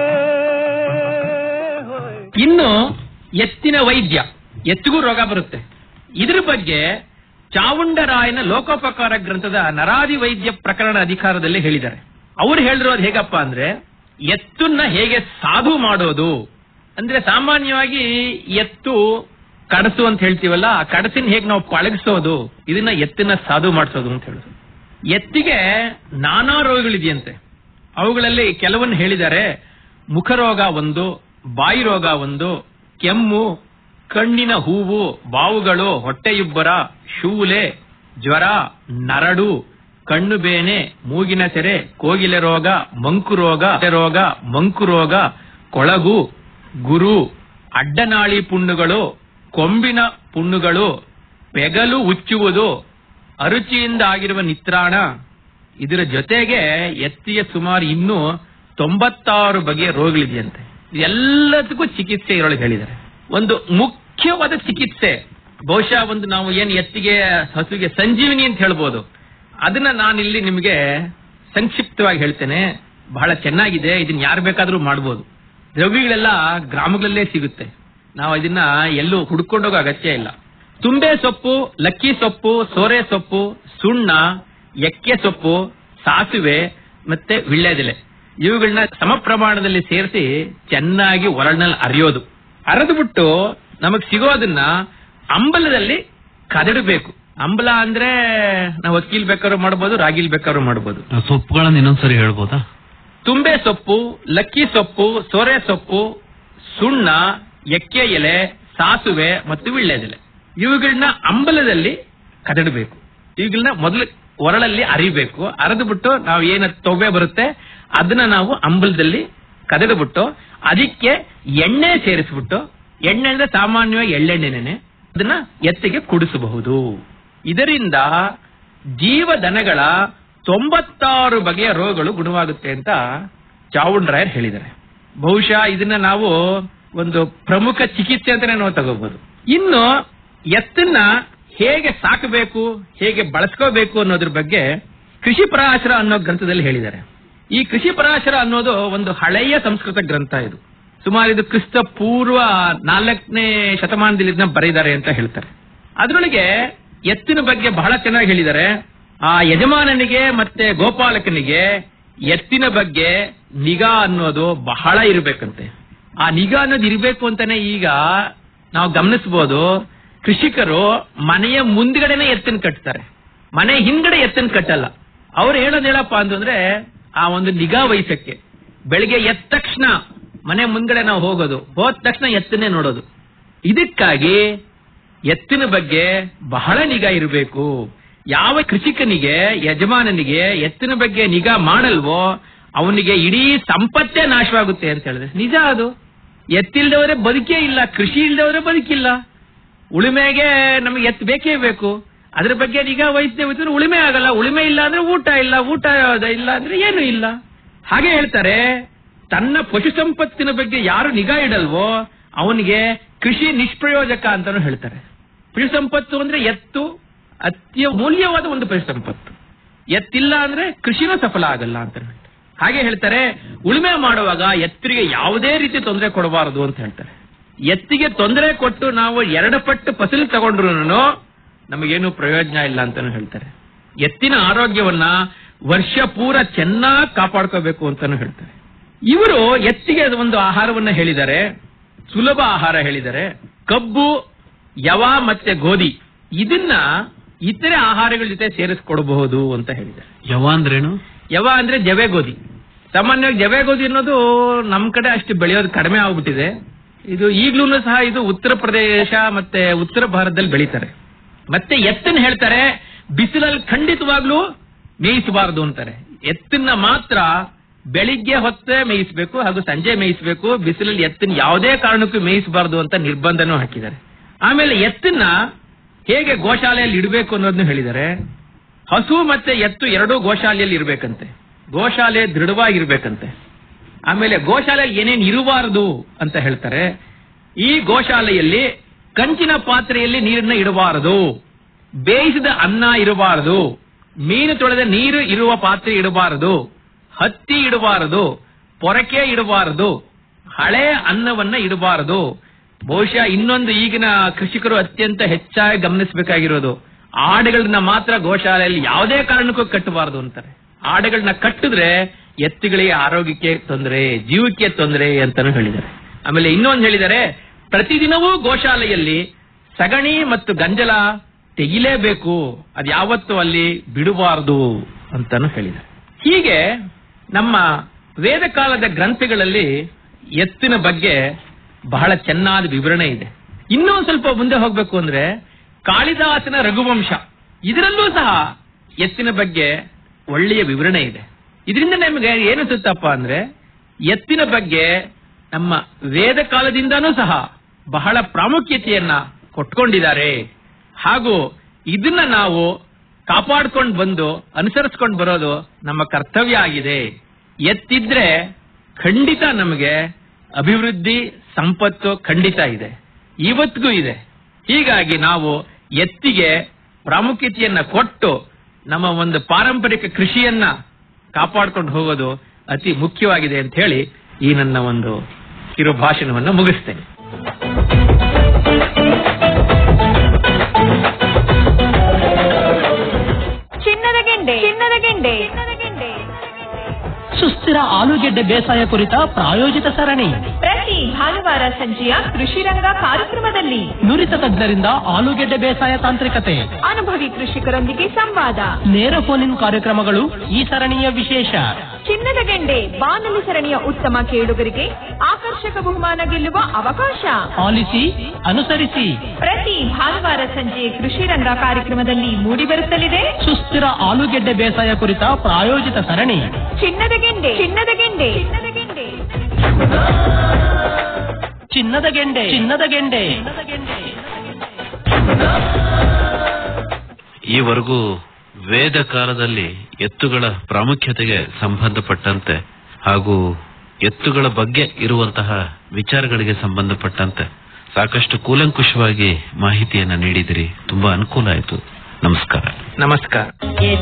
ಇನ್ನು ಎತ್ತಿನ ವೈದ್ಯ ಎತ್ತಿಗೂ ರೋಗ ಬರುತ್ತೆ ಇದ್ರ ಬಗ್ಗೆ ಚಾವುಂಡರಾಯನ ಲೋಕೋಪಕಾರ ಗ್ರಂಥದ ನರಾದಿ ವೈದ್ಯ ಪ್ರಕರಣ ಅಧಿಕಾರದಲ್ಲಿ ಹೇಳಿದ್ದಾರೆ ಅವ್ರು ಹೇಳಿರೋದು ಹೇಗಪ್ಪ ಅಂದ್ರೆ ಎತ್ತನ್ನ ಹೇಗೆ ಸಾಧು ಮಾಡೋದು ಅಂದ್ರೆ ಸಾಮಾನ್ಯವಾಗಿ ಎತ್ತು ಕಡಸು ಅಂತ ಹೇಳ್ತೀವಲ್ಲ ಆ ಕಡಸಿನ ಹೇಗೆ ನಾವು ಪಳಗಿಸೋದು ಇದನ್ನ ಎತ್ತಿನ ಸಾಧು ಮಾಡಿಸೋದು ಅಂತ ಹೇಳೋದು ಎತ್ತಿಗೆ ನಾನಾ ರೋಗಗಳಿದೆಯಂತೆ ಅವುಗಳಲ್ಲಿ ಕೆಲವನ್ನ ಹೇಳಿದ್ದಾರೆ ಮುಖರೋಗ ಒಂದು ಬಾಯಿ ರೋಗ ಒಂದು ಕೆಮ್ಮು ಕಣ್ಣಿನ ಹೂವು ಬಾವುಗಳು ಹೊಟ್ಟೆಯುಬ್ಬರ ಶೂಲೆ ಜ್ವರ ನರಡು ಕಣ್ಣು ಬೇನೆ ಮೂಗಿನ ಸೆರೆ ಕೋಗಿಲೆ ರೋಗ ಮಂಕು ರೋಗ ರೋಗ ಮಂಕು ರೋಗ ಕೊಳಗು ಗುರು ಅಡ್ಡನಾಳಿ ಪುಣ್ಣುಗಳು ಕೊಂಬಿನ ಪುಣ್ಣುಗಳು ಪೆಗಲು ಉಚ್ಚುವುದು ಅರುಚಿಯಿಂದ ಆಗಿರುವ ನಿತ್ರಾಣ ಇದರ ಜೊತೆಗೆ ಎತ್ತಿಯ ಸುಮಾರು ಇನ್ನೂ ತೊಂಬತ್ತಾರು ಬಗೆಯ ರೋಗಗಳಿದೆಯಂತೆ ಎಲ್ಲದಕ್ಕೂ ಚಿಕಿತ್ಸೆ ಇದರೊಳಗೆ ಹೇಳಿದ್ದಾರೆ ಒಂದು ಮುಖ್ಯವಾದ ಚಿಕಿತ್ಸೆ ಬಹುಶಃ ಒಂದು ನಾವು ಏನು ಎತ್ತಿಗೆ ಹಸುವಿಗೆ ಸಂಜೀವಿನಿ ಅಂತ ಹೇಳ್ಬೋದು ಅದನ್ನ ನಾನಿಲ್ಲಿ ನಿಮಗೆ ಸಂಕ್ಷಿಪ್ತವಾಗಿ ಹೇಳ್ತೇನೆ ಬಹಳ ಚೆನ್ನಾಗಿದೆ ಇದನ್ನ ಯಾರು ಬೇಕಾದ್ರೂ ಮಾಡ್ಬೋದು ದ್ರವ್ಯಗಳೆಲ್ಲ ಗ್ರಾಮಗಳಲ್ಲೇ ಸಿಗುತ್ತೆ ನಾವು ಇದನ್ನ ಎಲ್ಲೂ ಹುಡ್ಕೊಂಡೋಗೋ ಅಗತ್ಯ ಇಲ್ಲ ತುಂಬೆ ಸೊಪ್ಪು ಲಕ್ಕಿ ಸೊಪ್ಪು ಸೋರೆ ಸೊಪ್ಪು ಸುಣ್ಣ ಎಕ್ಕೆ ಸೊಪ್ಪು ಸಾಸುವೆ ಮತ್ತೆ ವಿಳ್ಳೆದೆಲೆ ಇವುಗಳನ್ನ ಸಮ ಪ್ರಮಾಣದಲ್ಲಿ ಸೇರಿಸಿ ಚೆನ್ನಾಗಿ ಒರಳಿನಲ್ಲಿ ಅರಿಯೋದು ಅರೆದು ಬಿಟ್ಟು ನಮಗ್ ಸಿಗೋದನ್ನ ಅಂಬಲದಲ್ಲಿ ಕದಡಬೇಕು ಅಂಬಲ ಅಂದ್ರೆ ನಾವು ಅಕ್ಕಿಲ್ ಬೇಕಾದ್ರೂ ಮಾಡ್ಬೋದು ರಾಗಿಲ್ ಬೇಕಾದ್ರೂ ಮಾಡ್ಬೋದು ಸೊಪ್ಪುಗಳನ್ನ ಇನ್ನೊಂದ್ಸರಿ ಹೇಳ್ಬೋದಾ ತುಂಬೆ ಸೊಪ್ಪು ಲಕ್ಕಿ ಸೊಪ್ಪು ಸೋರೆ ಸೊಪ್ಪು ಸುಣ್ಣ ಎಕ್ಕೆ ಎಲೆ ಸಾಸುವೆ ಮತ್ತು ವಿಳ್ಳೆದೆಲೆ ಇವುಗಳನ್ನ ಅಂಬಲದಲ್ಲಿ ಕದಡಬೇಕು ಇವುಗಳನ್ನ ಮೊದಲು ಒರಳಲ್ಲಿ ಅರಿಬೇಕು ಅರೆದು ಬಿಟ್ಟು ನಾವು ಏನ ತೊವೆ ಬರುತ್ತೆ ಅದನ್ನ ನಾವು ಅಂಬಲದಲ್ಲಿ ಕದಡು ಬಿಟ್ಟು ಅದಕ್ಕೆ ಎಣ್ಣೆ ಸೇರಿಸ್ಬಿಟ್ಟು ಎಣ್ಣೆ ಅಂದ್ರೆ ಸಾಮಾನ್ಯವಾಗಿ ಎಳ್ಳೆಣ್ಣೆನೆ ಅದನ್ನ ಎತ್ತಿಗೆ ಕುಡಿಸಬಹುದು ಇದರಿಂದ ಜೀವದನಗಳ ತೊಂಬತ್ತಾರು ಬಗೆಯ ರೋಗಗಳು ಗುಣವಾಗುತ್ತೆ ಅಂತ ಚಾವುಂಡರಾಯರ್ ಹೇಳಿದ್ದಾರೆ ಬಹುಶಃ ಇದನ್ನ ನಾವು ಒಂದು ಪ್ರಮುಖ ಚಿಕಿತ್ಸೆ ಅಂತಾನೆ ನಾವು ತಗೋಬಹುದು ಇನ್ನು ಎತ್ತನ್ನ ಹೇಗೆ ಸಾಕಬೇಕು ಹೇಗೆ ಬಳಸ್ಕೋಬೇಕು ಅನ್ನೋದ್ರ ಬಗ್ಗೆ ಕೃಷಿ ಪರಾಶರ ಅನ್ನೋ ಗ್ರಂಥದಲ್ಲಿ ಹೇಳಿದ್ದಾರೆ ಈ ಕೃಷಿ ಪರಾಶರ ಅನ್ನೋದು ಒಂದು ಹಳೆಯ ಸಂಸ್ಕೃತ ಗ್ರಂಥ ಇದು ಸುಮಾರು ಇದು ಕ್ರಿಸ್ತ ಪೂರ್ವ ನಾಲ್ಕನೇ ಶತಮಾನದಲ್ಲಿ ಇದನ್ನ ಬರೆದಿದ್ದಾರೆ ಅಂತ ಹೇಳ್ತಾರೆ ಅದರೊಳಗೆ ಎತ್ತಿನ ಬಗ್ಗೆ ಬಹಳ ಚೆನ್ನಾಗಿ ಹೇಳಿದ್ದಾರೆ ಆ ಯಜಮಾನನಿಗೆ ಮತ್ತೆ ಗೋಪಾಲಕನಿಗೆ ಎತ್ತಿನ ಬಗ್ಗೆ ನಿಗಾ ಅನ್ನೋದು ಬಹಳ ಇರಬೇಕಂತೆ ಆ ನಿಗಾ ಅನ್ನೋದು ಇರಬೇಕು ಅಂತಾನೆ ಈಗ ನಾವು ಗಮನಿಸಬಹುದು ಕೃಷಿಕರು ಮನೆಯ ಮುಂದ್ಗಡೆನೆ ಎತ್ತಿನ ಕಟ್ತಾರೆ ಮನೆ ಹಿಂದ್ಗಡೆ ಎತ್ತಿನ ಕಟ್ಟಲ್ಲ ಅವ್ರು ಹೇಳೋದ್ ಹೇಳಪ್ಪ ಅಂತಂದ್ರೆ ಆ ಒಂದು ನಿಗಾ ವಹಿಸಕ್ಕೆ ಬೆಳಿಗ್ಗೆ ಎದ್ದ ತಕ್ಷಣ ಮನೆ ಮುಂದ್ಗಡೆ ನಾವು ಹೋಗೋದು ಹೋದ ತಕ್ಷಣ ಎತ್ತನ್ನೇ ನೋಡೋದು ಇದಕ್ಕಾಗಿ ಎತ್ತಿನ ಬಗ್ಗೆ ಬಹಳ ನಿಗಾ ಇರಬೇಕು ಯಾವ ಕೃಷಿಕನಿಗೆ ಯಜಮಾನನಿಗೆ ಎತ್ತಿನ ಬಗ್ಗೆ ನಿಗಾ ಮಾಡಲ್ವೋ ಅವನಿಗೆ ಇಡೀ ಸಂಪತ್ತೇ ನಾಶವಾಗುತ್ತೆ ಅಂತ ಹೇಳಿದ್ರೆ ನಿಜ ಅದು ಎತ್ತಿಲ್ದವರೇ ಬದುಕೇ ಇಲ್ಲ ಕೃಷಿ ಇಲ್ದವರೇ ಬದುಕಿಲ್ಲ ಉಳುಮೆಗೆ ನಮಗೆ ಎತ್ತು ಬೇಕೇ ಬೇಕು ಅದ್ರ ಬಗ್ಗೆ ನಿಗಾ ವಹಿಸದೆ ಹೋಯ್ತು ಉಳುಮೆ ಆಗಲ್ಲ ಉಳುಮೆ ಇಲ್ಲ ಅಂದ್ರೆ ಊಟ ಇಲ್ಲ ಊಟ ಇಲ್ಲ ಅಂದ್ರೆ ಏನು ಇಲ್ಲ ಹಾಗೆ ಹೇಳ್ತಾರೆ ತನ್ನ ಪಶು ಸಂಪತ್ತಿನ ಬಗ್ಗೆ ಯಾರು ನಿಗಾ ಇಡಲ್ವೋ ಅವನಿಗೆ ಕೃಷಿ ನಿಷ್ಪ್ರಯೋಜಕ ಅಂತಾನು ಹೇಳ್ತಾರೆ ಪಶು ಸಂಪತ್ತು ಅಂದ್ರೆ ಎತ್ತು ಅತ್ಯ ಮೂಲ್ಯವಾದ ಒಂದು ಪಶು ಸಂಪತ್ತು ಎತ್ತಿಲ್ಲ ಅಂದ್ರೆ ಕೃಷಿನೂ ಸಫಲ ಆಗಲ್ಲ ಅಂತ ಹೇಳ್ತಾರೆ ಹಾಗೆ ಹೇಳ್ತಾರೆ ಉಳುಮೆ ಮಾಡುವಾಗ ಎತ್ತರಿಗೆ ಯಾವುದೇ ರೀತಿ ತೊಂದರೆ ಕೊಡಬಾರದು ಅಂತ ಹೇಳ್ತಾರೆ ಎತ್ತಿಗೆ ತೊಂದರೆ ಕೊಟ್ಟು ನಾವು ಎರಡು ಪಟ್ಟು ಫಸಲು ತಗೊಂಡ್ರು ನಮಗೇನು ಪ್ರಯೋಜನ ಇಲ್ಲ ಅಂತಾನು ಹೇಳ್ತಾರೆ ಎತ್ತಿನ ಆರೋಗ್ಯವನ್ನ ವರ್ಷ ಪೂರ ಚೆನ್ನಾಗಿ ಕಾಪಾಡ್ಕೋಬೇಕು ಅಂತಾನು ಹೇಳ್ತಾರೆ ಇವರು ಎತ್ತಿಗೆ ಒಂದು ಆಹಾರವನ್ನ ಹೇಳಿದ್ದಾರೆ ಸುಲಭ ಆಹಾರ ಹೇಳಿದ್ದಾರೆ ಕಬ್ಬು ಯವ ಮತ್ತೆ ಗೋಧಿ ಇದನ್ನ ಇತರೆ ಆಹಾರಗಳ ಜೊತೆ ಸೇರಿಸ್ಕೊಡಬಹುದು ಅಂತ ಹೇಳಿದ್ದಾರೆ ಯವ ಅಂದ್ರೇನು ಯವ ಅಂದ್ರೆ ಜವೆ ಗೋಧಿ ಸಾಮಾನ್ಯವಾಗಿ ಜವೆ ಗೋಧಿ ಅನ್ನೋದು ನಮ್ ಕಡೆ ಅಷ್ಟು ಬೆಳೆಯೋದು ಕಡಿಮೆ ಆಗ್ಬಿಟ್ಟಿದೆ ಇದು ಈಗ್ಲೂ ಸಹ ಇದು ಉತ್ತರ ಪ್ರದೇಶ ಮತ್ತೆ ಉತ್ತರ ಭಾರತದಲ್ಲಿ ಬೆಳೀತಾರೆ ಮತ್ತೆ ಎತ್ತನ್ನ ಹೇಳ್ತಾರೆ ಬಿಸಿಲಲ್ಲಿ ಖಂಡಿತವಾಗ್ಲೂ ಮೇಯಿಸಬಾರದು ಅಂತಾರೆ ಎತ್ತನ್ನ ಮಾತ್ರ ಬೆಳಿಗ್ಗೆ ಹೊತ್ತೆ ಮೇಯಿಸಬೇಕು ಹಾಗೂ ಸಂಜೆ ಮೇಯಿಸಬೇಕು ಬಿಸಿಲಲ್ಲಿ ಎತ್ತನ್ನ ಯಾವುದೇ ಕಾರಣಕ್ಕೂ ಮೇಯಿಸಬಾರದು ಅಂತ ನಿರ್ಬಂಧನೂ ಹಾಕಿದ್ದಾರೆ ಆಮೇಲೆ ಎತ್ತನ್ನ ಹೇಗೆ ಗೋಶಾಲೆಯಲ್ಲಿ ಇಡಬೇಕು ಅನ್ನೋದನ್ನು ಹೇಳಿದ್ದಾರೆ ಹಸು ಮತ್ತೆ ಎತ್ತು ಎರಡೂ ಗೋಶಾಲೆಯಲ್ಲಿ ಇರ್ಬೇಕಂತೆ ಗೋಶಾಲೆ ದೃಢವಾಗಿರ್ಬೇಕಂತೆ ಆಮೇಲೆ ಗೋಶಾಲೆಯಲ್ಲಿ ಏನೇನ್ ಇರಬಾರದು ಅಂತ ಹೇಳ್ತಾರೆ ಈ ಗೋಶಾಲೆಯಲ್ಲಿ ಕಂಚಿನ ಪಾತ್ರೆಯಲ್ಲಿ ನೀರನ್ನ ಇಡಬಾರದು ಬೇಯಿಸಿದ ಅನ್ನ ಇರಬಾರದು ಮೀನು ತೊಳೆದ ನೀರು ಇರುವ ಪಾತ್ರೆ ಇಡಬಾರದು ಹತ್ತಿ ಇಡಬಾರದು ಪೊರಕೆ ಇಡಬಾರದು ಹಳೆ ಅನ್ನವನ್ನ ಇಡಬಾರದು ಬಹುಶಃ ಇನ್ನೊಂದು ಈಗಿನ ಕೃಷಿಕರು ಅತ್ಯಂತ ಹೆಚ್ಚಾಗಿ ಗಮನಿಸಬೇಕಾಗಿರೋದು ಆಡುಗಳನ್ನ ಮಾತ್ರ ಗೋಶಾಲೆಯಲ್ಲಿ ಯಾವುದೇ ಕಾರಣಕ್ಕೂ ಕಟ್ಟಬಾರದು ಅಂತಾರೆ ಆಡುಗಳನ್ನ ಕಟ್ಟಿದ್ರೆ ಎತ್ತುಗಳಿಗೆ ಆರೋಗ್ಯಕ್ಕೆ ತೊಂದರೆ ಜೀವಕ್ಕೆ ತೊಂದರೆ ಅಂತಾನು ಹೇಳಿದ್ದಾರೆ ಆಮೇಲೆ ಇನ್ನೊಂದು ಹೇಳಿದ್ದಾರೆ ಪ್ರತಿದಿನವೂ ಗೋಶಾಲೆಯಲ್ಲಿ ಸಗಣಿ ಮತ್ತು ಗಂಜಲ ತೆಗಿಲೇಬೇಕು ಅದು ಯಾವತ್ತೂ ಅಲ್ಲಿ ಬಿಡಬಾರದು ಅಂತಾನು ಹೇಳಿದ್ದಾರೆ ಹೀಗೆ ನಮ್ಮ ವೇದ ಕಾಲದ ಗ್ರಂಥಗಳಲ್ಲಿ ಎತ್ತಿನ ಬಗ್ಗೆ ಬಹಳ ಚೆನ್ನಾದ ವಿವರಣೆ ಇದೆ ಇನ್ನೂ ಸ್ವಲ್ಪ ಮುಂದೆ ಹೋಗ್ಬೇಕು ಅಂದ್ರೆ ಕಾಳಿದಾಸನ ರಘುವಂಶ ಇದರಲ್ಲೂ ಸಹ ಎತ್ತಿನ ಬಗ್ಗೆ ಒಳ್ಳೆಯ ವಿವರಣೆ ಇದೆ ಇದರಿಂದ ನಮಗೆ ಏನಿಸುತ್ತಪ್ಪ ಅಂದ್ರೆ ಎತ್ತಿನ ಬಗ್ಗೆ ನಮ್ಮ ವೇದ ಕಾಲದಿಂದನೂ ಸಹ ಬಹಳ ಪ್ರಾಮುಖ್ಯತೆಯನ್ನ ಕೊಟ್ಕೊಂಡಿದ್ದಾರೆ ಹಾಗೂ ಇದನ್ನ ನಾವು ಕಾಪಾಡ್ಕೊಂಡು ಬಂದು ಅನುಸರಿಸ್ಕೊಂಡು ಬರೋದು ನಮ್ಮ ಕರ್ತವ್ಯ ಆಗಿದೆ ಎತ್ತಿದ್ರೆ ಖಂಡಿತ ನಮಗೆ ಅಭಿವೃದ್ಧಿ ಸಂಪತ್ತು ಖಂಡಿತ ಇದೆ ಇವತ್ತಿಗೂ ಇದೆ ಹೀಗಾಗಿ ನಾವು ಎತ್ತಿಗೆ ಪ್ರಾಮುಖ್ಯತೆಯನ್ನ ಕೊಟ್ಟು ನಮ್ಮ ಒಂದು ಪಾರಂಪರಿಕ ಕೃಷಿಯನ್ನ ಕಾಪಾಡ್ಕೊಂಡು ಹೋಗೋದು ಅತಿ ಮುಖ್ಯವಾಗಿದೆ ಅಂತ ಹೇಳಿ ಈ ನನ್ನ ಒಂದು ಕಿರು ಭಾಷಣವನ್ನು ಮುಗಿಸ್ತೇನೆ ಚಿನ್ನದ ಗೆಂಡೆ ಚಿನ್ನದ ಗೆಂಡೆ ಸುಸ್ಥಿರ ಆಲೂಗೆಡ್ಡೆ ಬೇಸಾಯ ಕುರಿತ ಪ್ರಾಯೋಜಿತ ಸರಣಿ ಪ್ರತಿ ಭಾನುವಾರ ಸಂಜೆಯ ಕೃಷಿ ರಂಗ ಕಾರ್ಯಕ್ರಮದಲ್ಲಿ ನುರಿತ ತಜ್ಞರಿಂದ ಆಲೂಗೆಡ್ಡೆ ಬೇಸಾಯ ತಾಂತ್ರಿಕತೆ ಅನುಭವಿ ಕೃಷಿಕರೊಂದಿಗೆ ಸಂವಾದ ನೇರ ಫೋನ್ ಇನ್ ಕಾರ್ಯಕ್ರಮಗಳು ಈ ಸರಣಿಯ ವಿಶೇಷ ಚಿನ್ನದ ಗೆಂಡೆ ಬಾನಲಿ ಸರಣಿಯ ಉತ್ತಮ ಕೇಳುಗರಿಗೆ ಆಕರ್ಷಕ ಬಹುಮಾನ ಗೆಲ್ಲುವ ಅವಕಾಶ ಆಲಿಸಿ ಅನುಸರಿಸಿ ಪ್ರತಿ ಭಾನುವಾರ ಸಂಜೆ ಕೃಷಿ ರಂಗ ಕಾರ್ಯಕ್ರಮದಲ್ಲಿ ಮೂಡಿಬರುತ್ತಲಿದೆ ಸುಸ್ಥಿರ ಆಲೂಗೆಡ್ಡೆ ಬೇಸಾಯ ಕುರಿತ ಪ್ರಾಯೋಜಿತ ಸರಣಿ ಚಿನ್ನದ ಗೆಂಡೆ ಚಿನ್ನದ ಗೆಂಡೆ ಚಿನ್ನದ ಗೆಂಡೆ ಚಿನ್ನದ ಗೆಂಡೆ ಈವರೆಗೂ ವೇದ ಕಾಲದಲ್ಲಿ ಎತ್ತುಗಳ ಪ್ರಾಮುಖ್ಯತೆಗೆ ಸಂಬಂಧಪಟ್ಟಂತೆ ಹಾಗೂ ಎತ್ತುಗಳ ಬಗ್ಗೆ ಇರುವಂತಹ ವಿಚಾರಗಳಿಗೆ ಸಂಬಂಧಪಟ್ಟಂತೆ ಸಾಕಷ್ಟು ಕೂಲಂಕುಷವಾಗಿ ಮಾಹಿತಿಯನ್ನ ನೀಡಿದಿರಿ ತುಂಬಾ ಅನುಕೂಲ ಆಯಿತು ನಮಸ್ಕಾರ ನಮಸ್ಕಾರ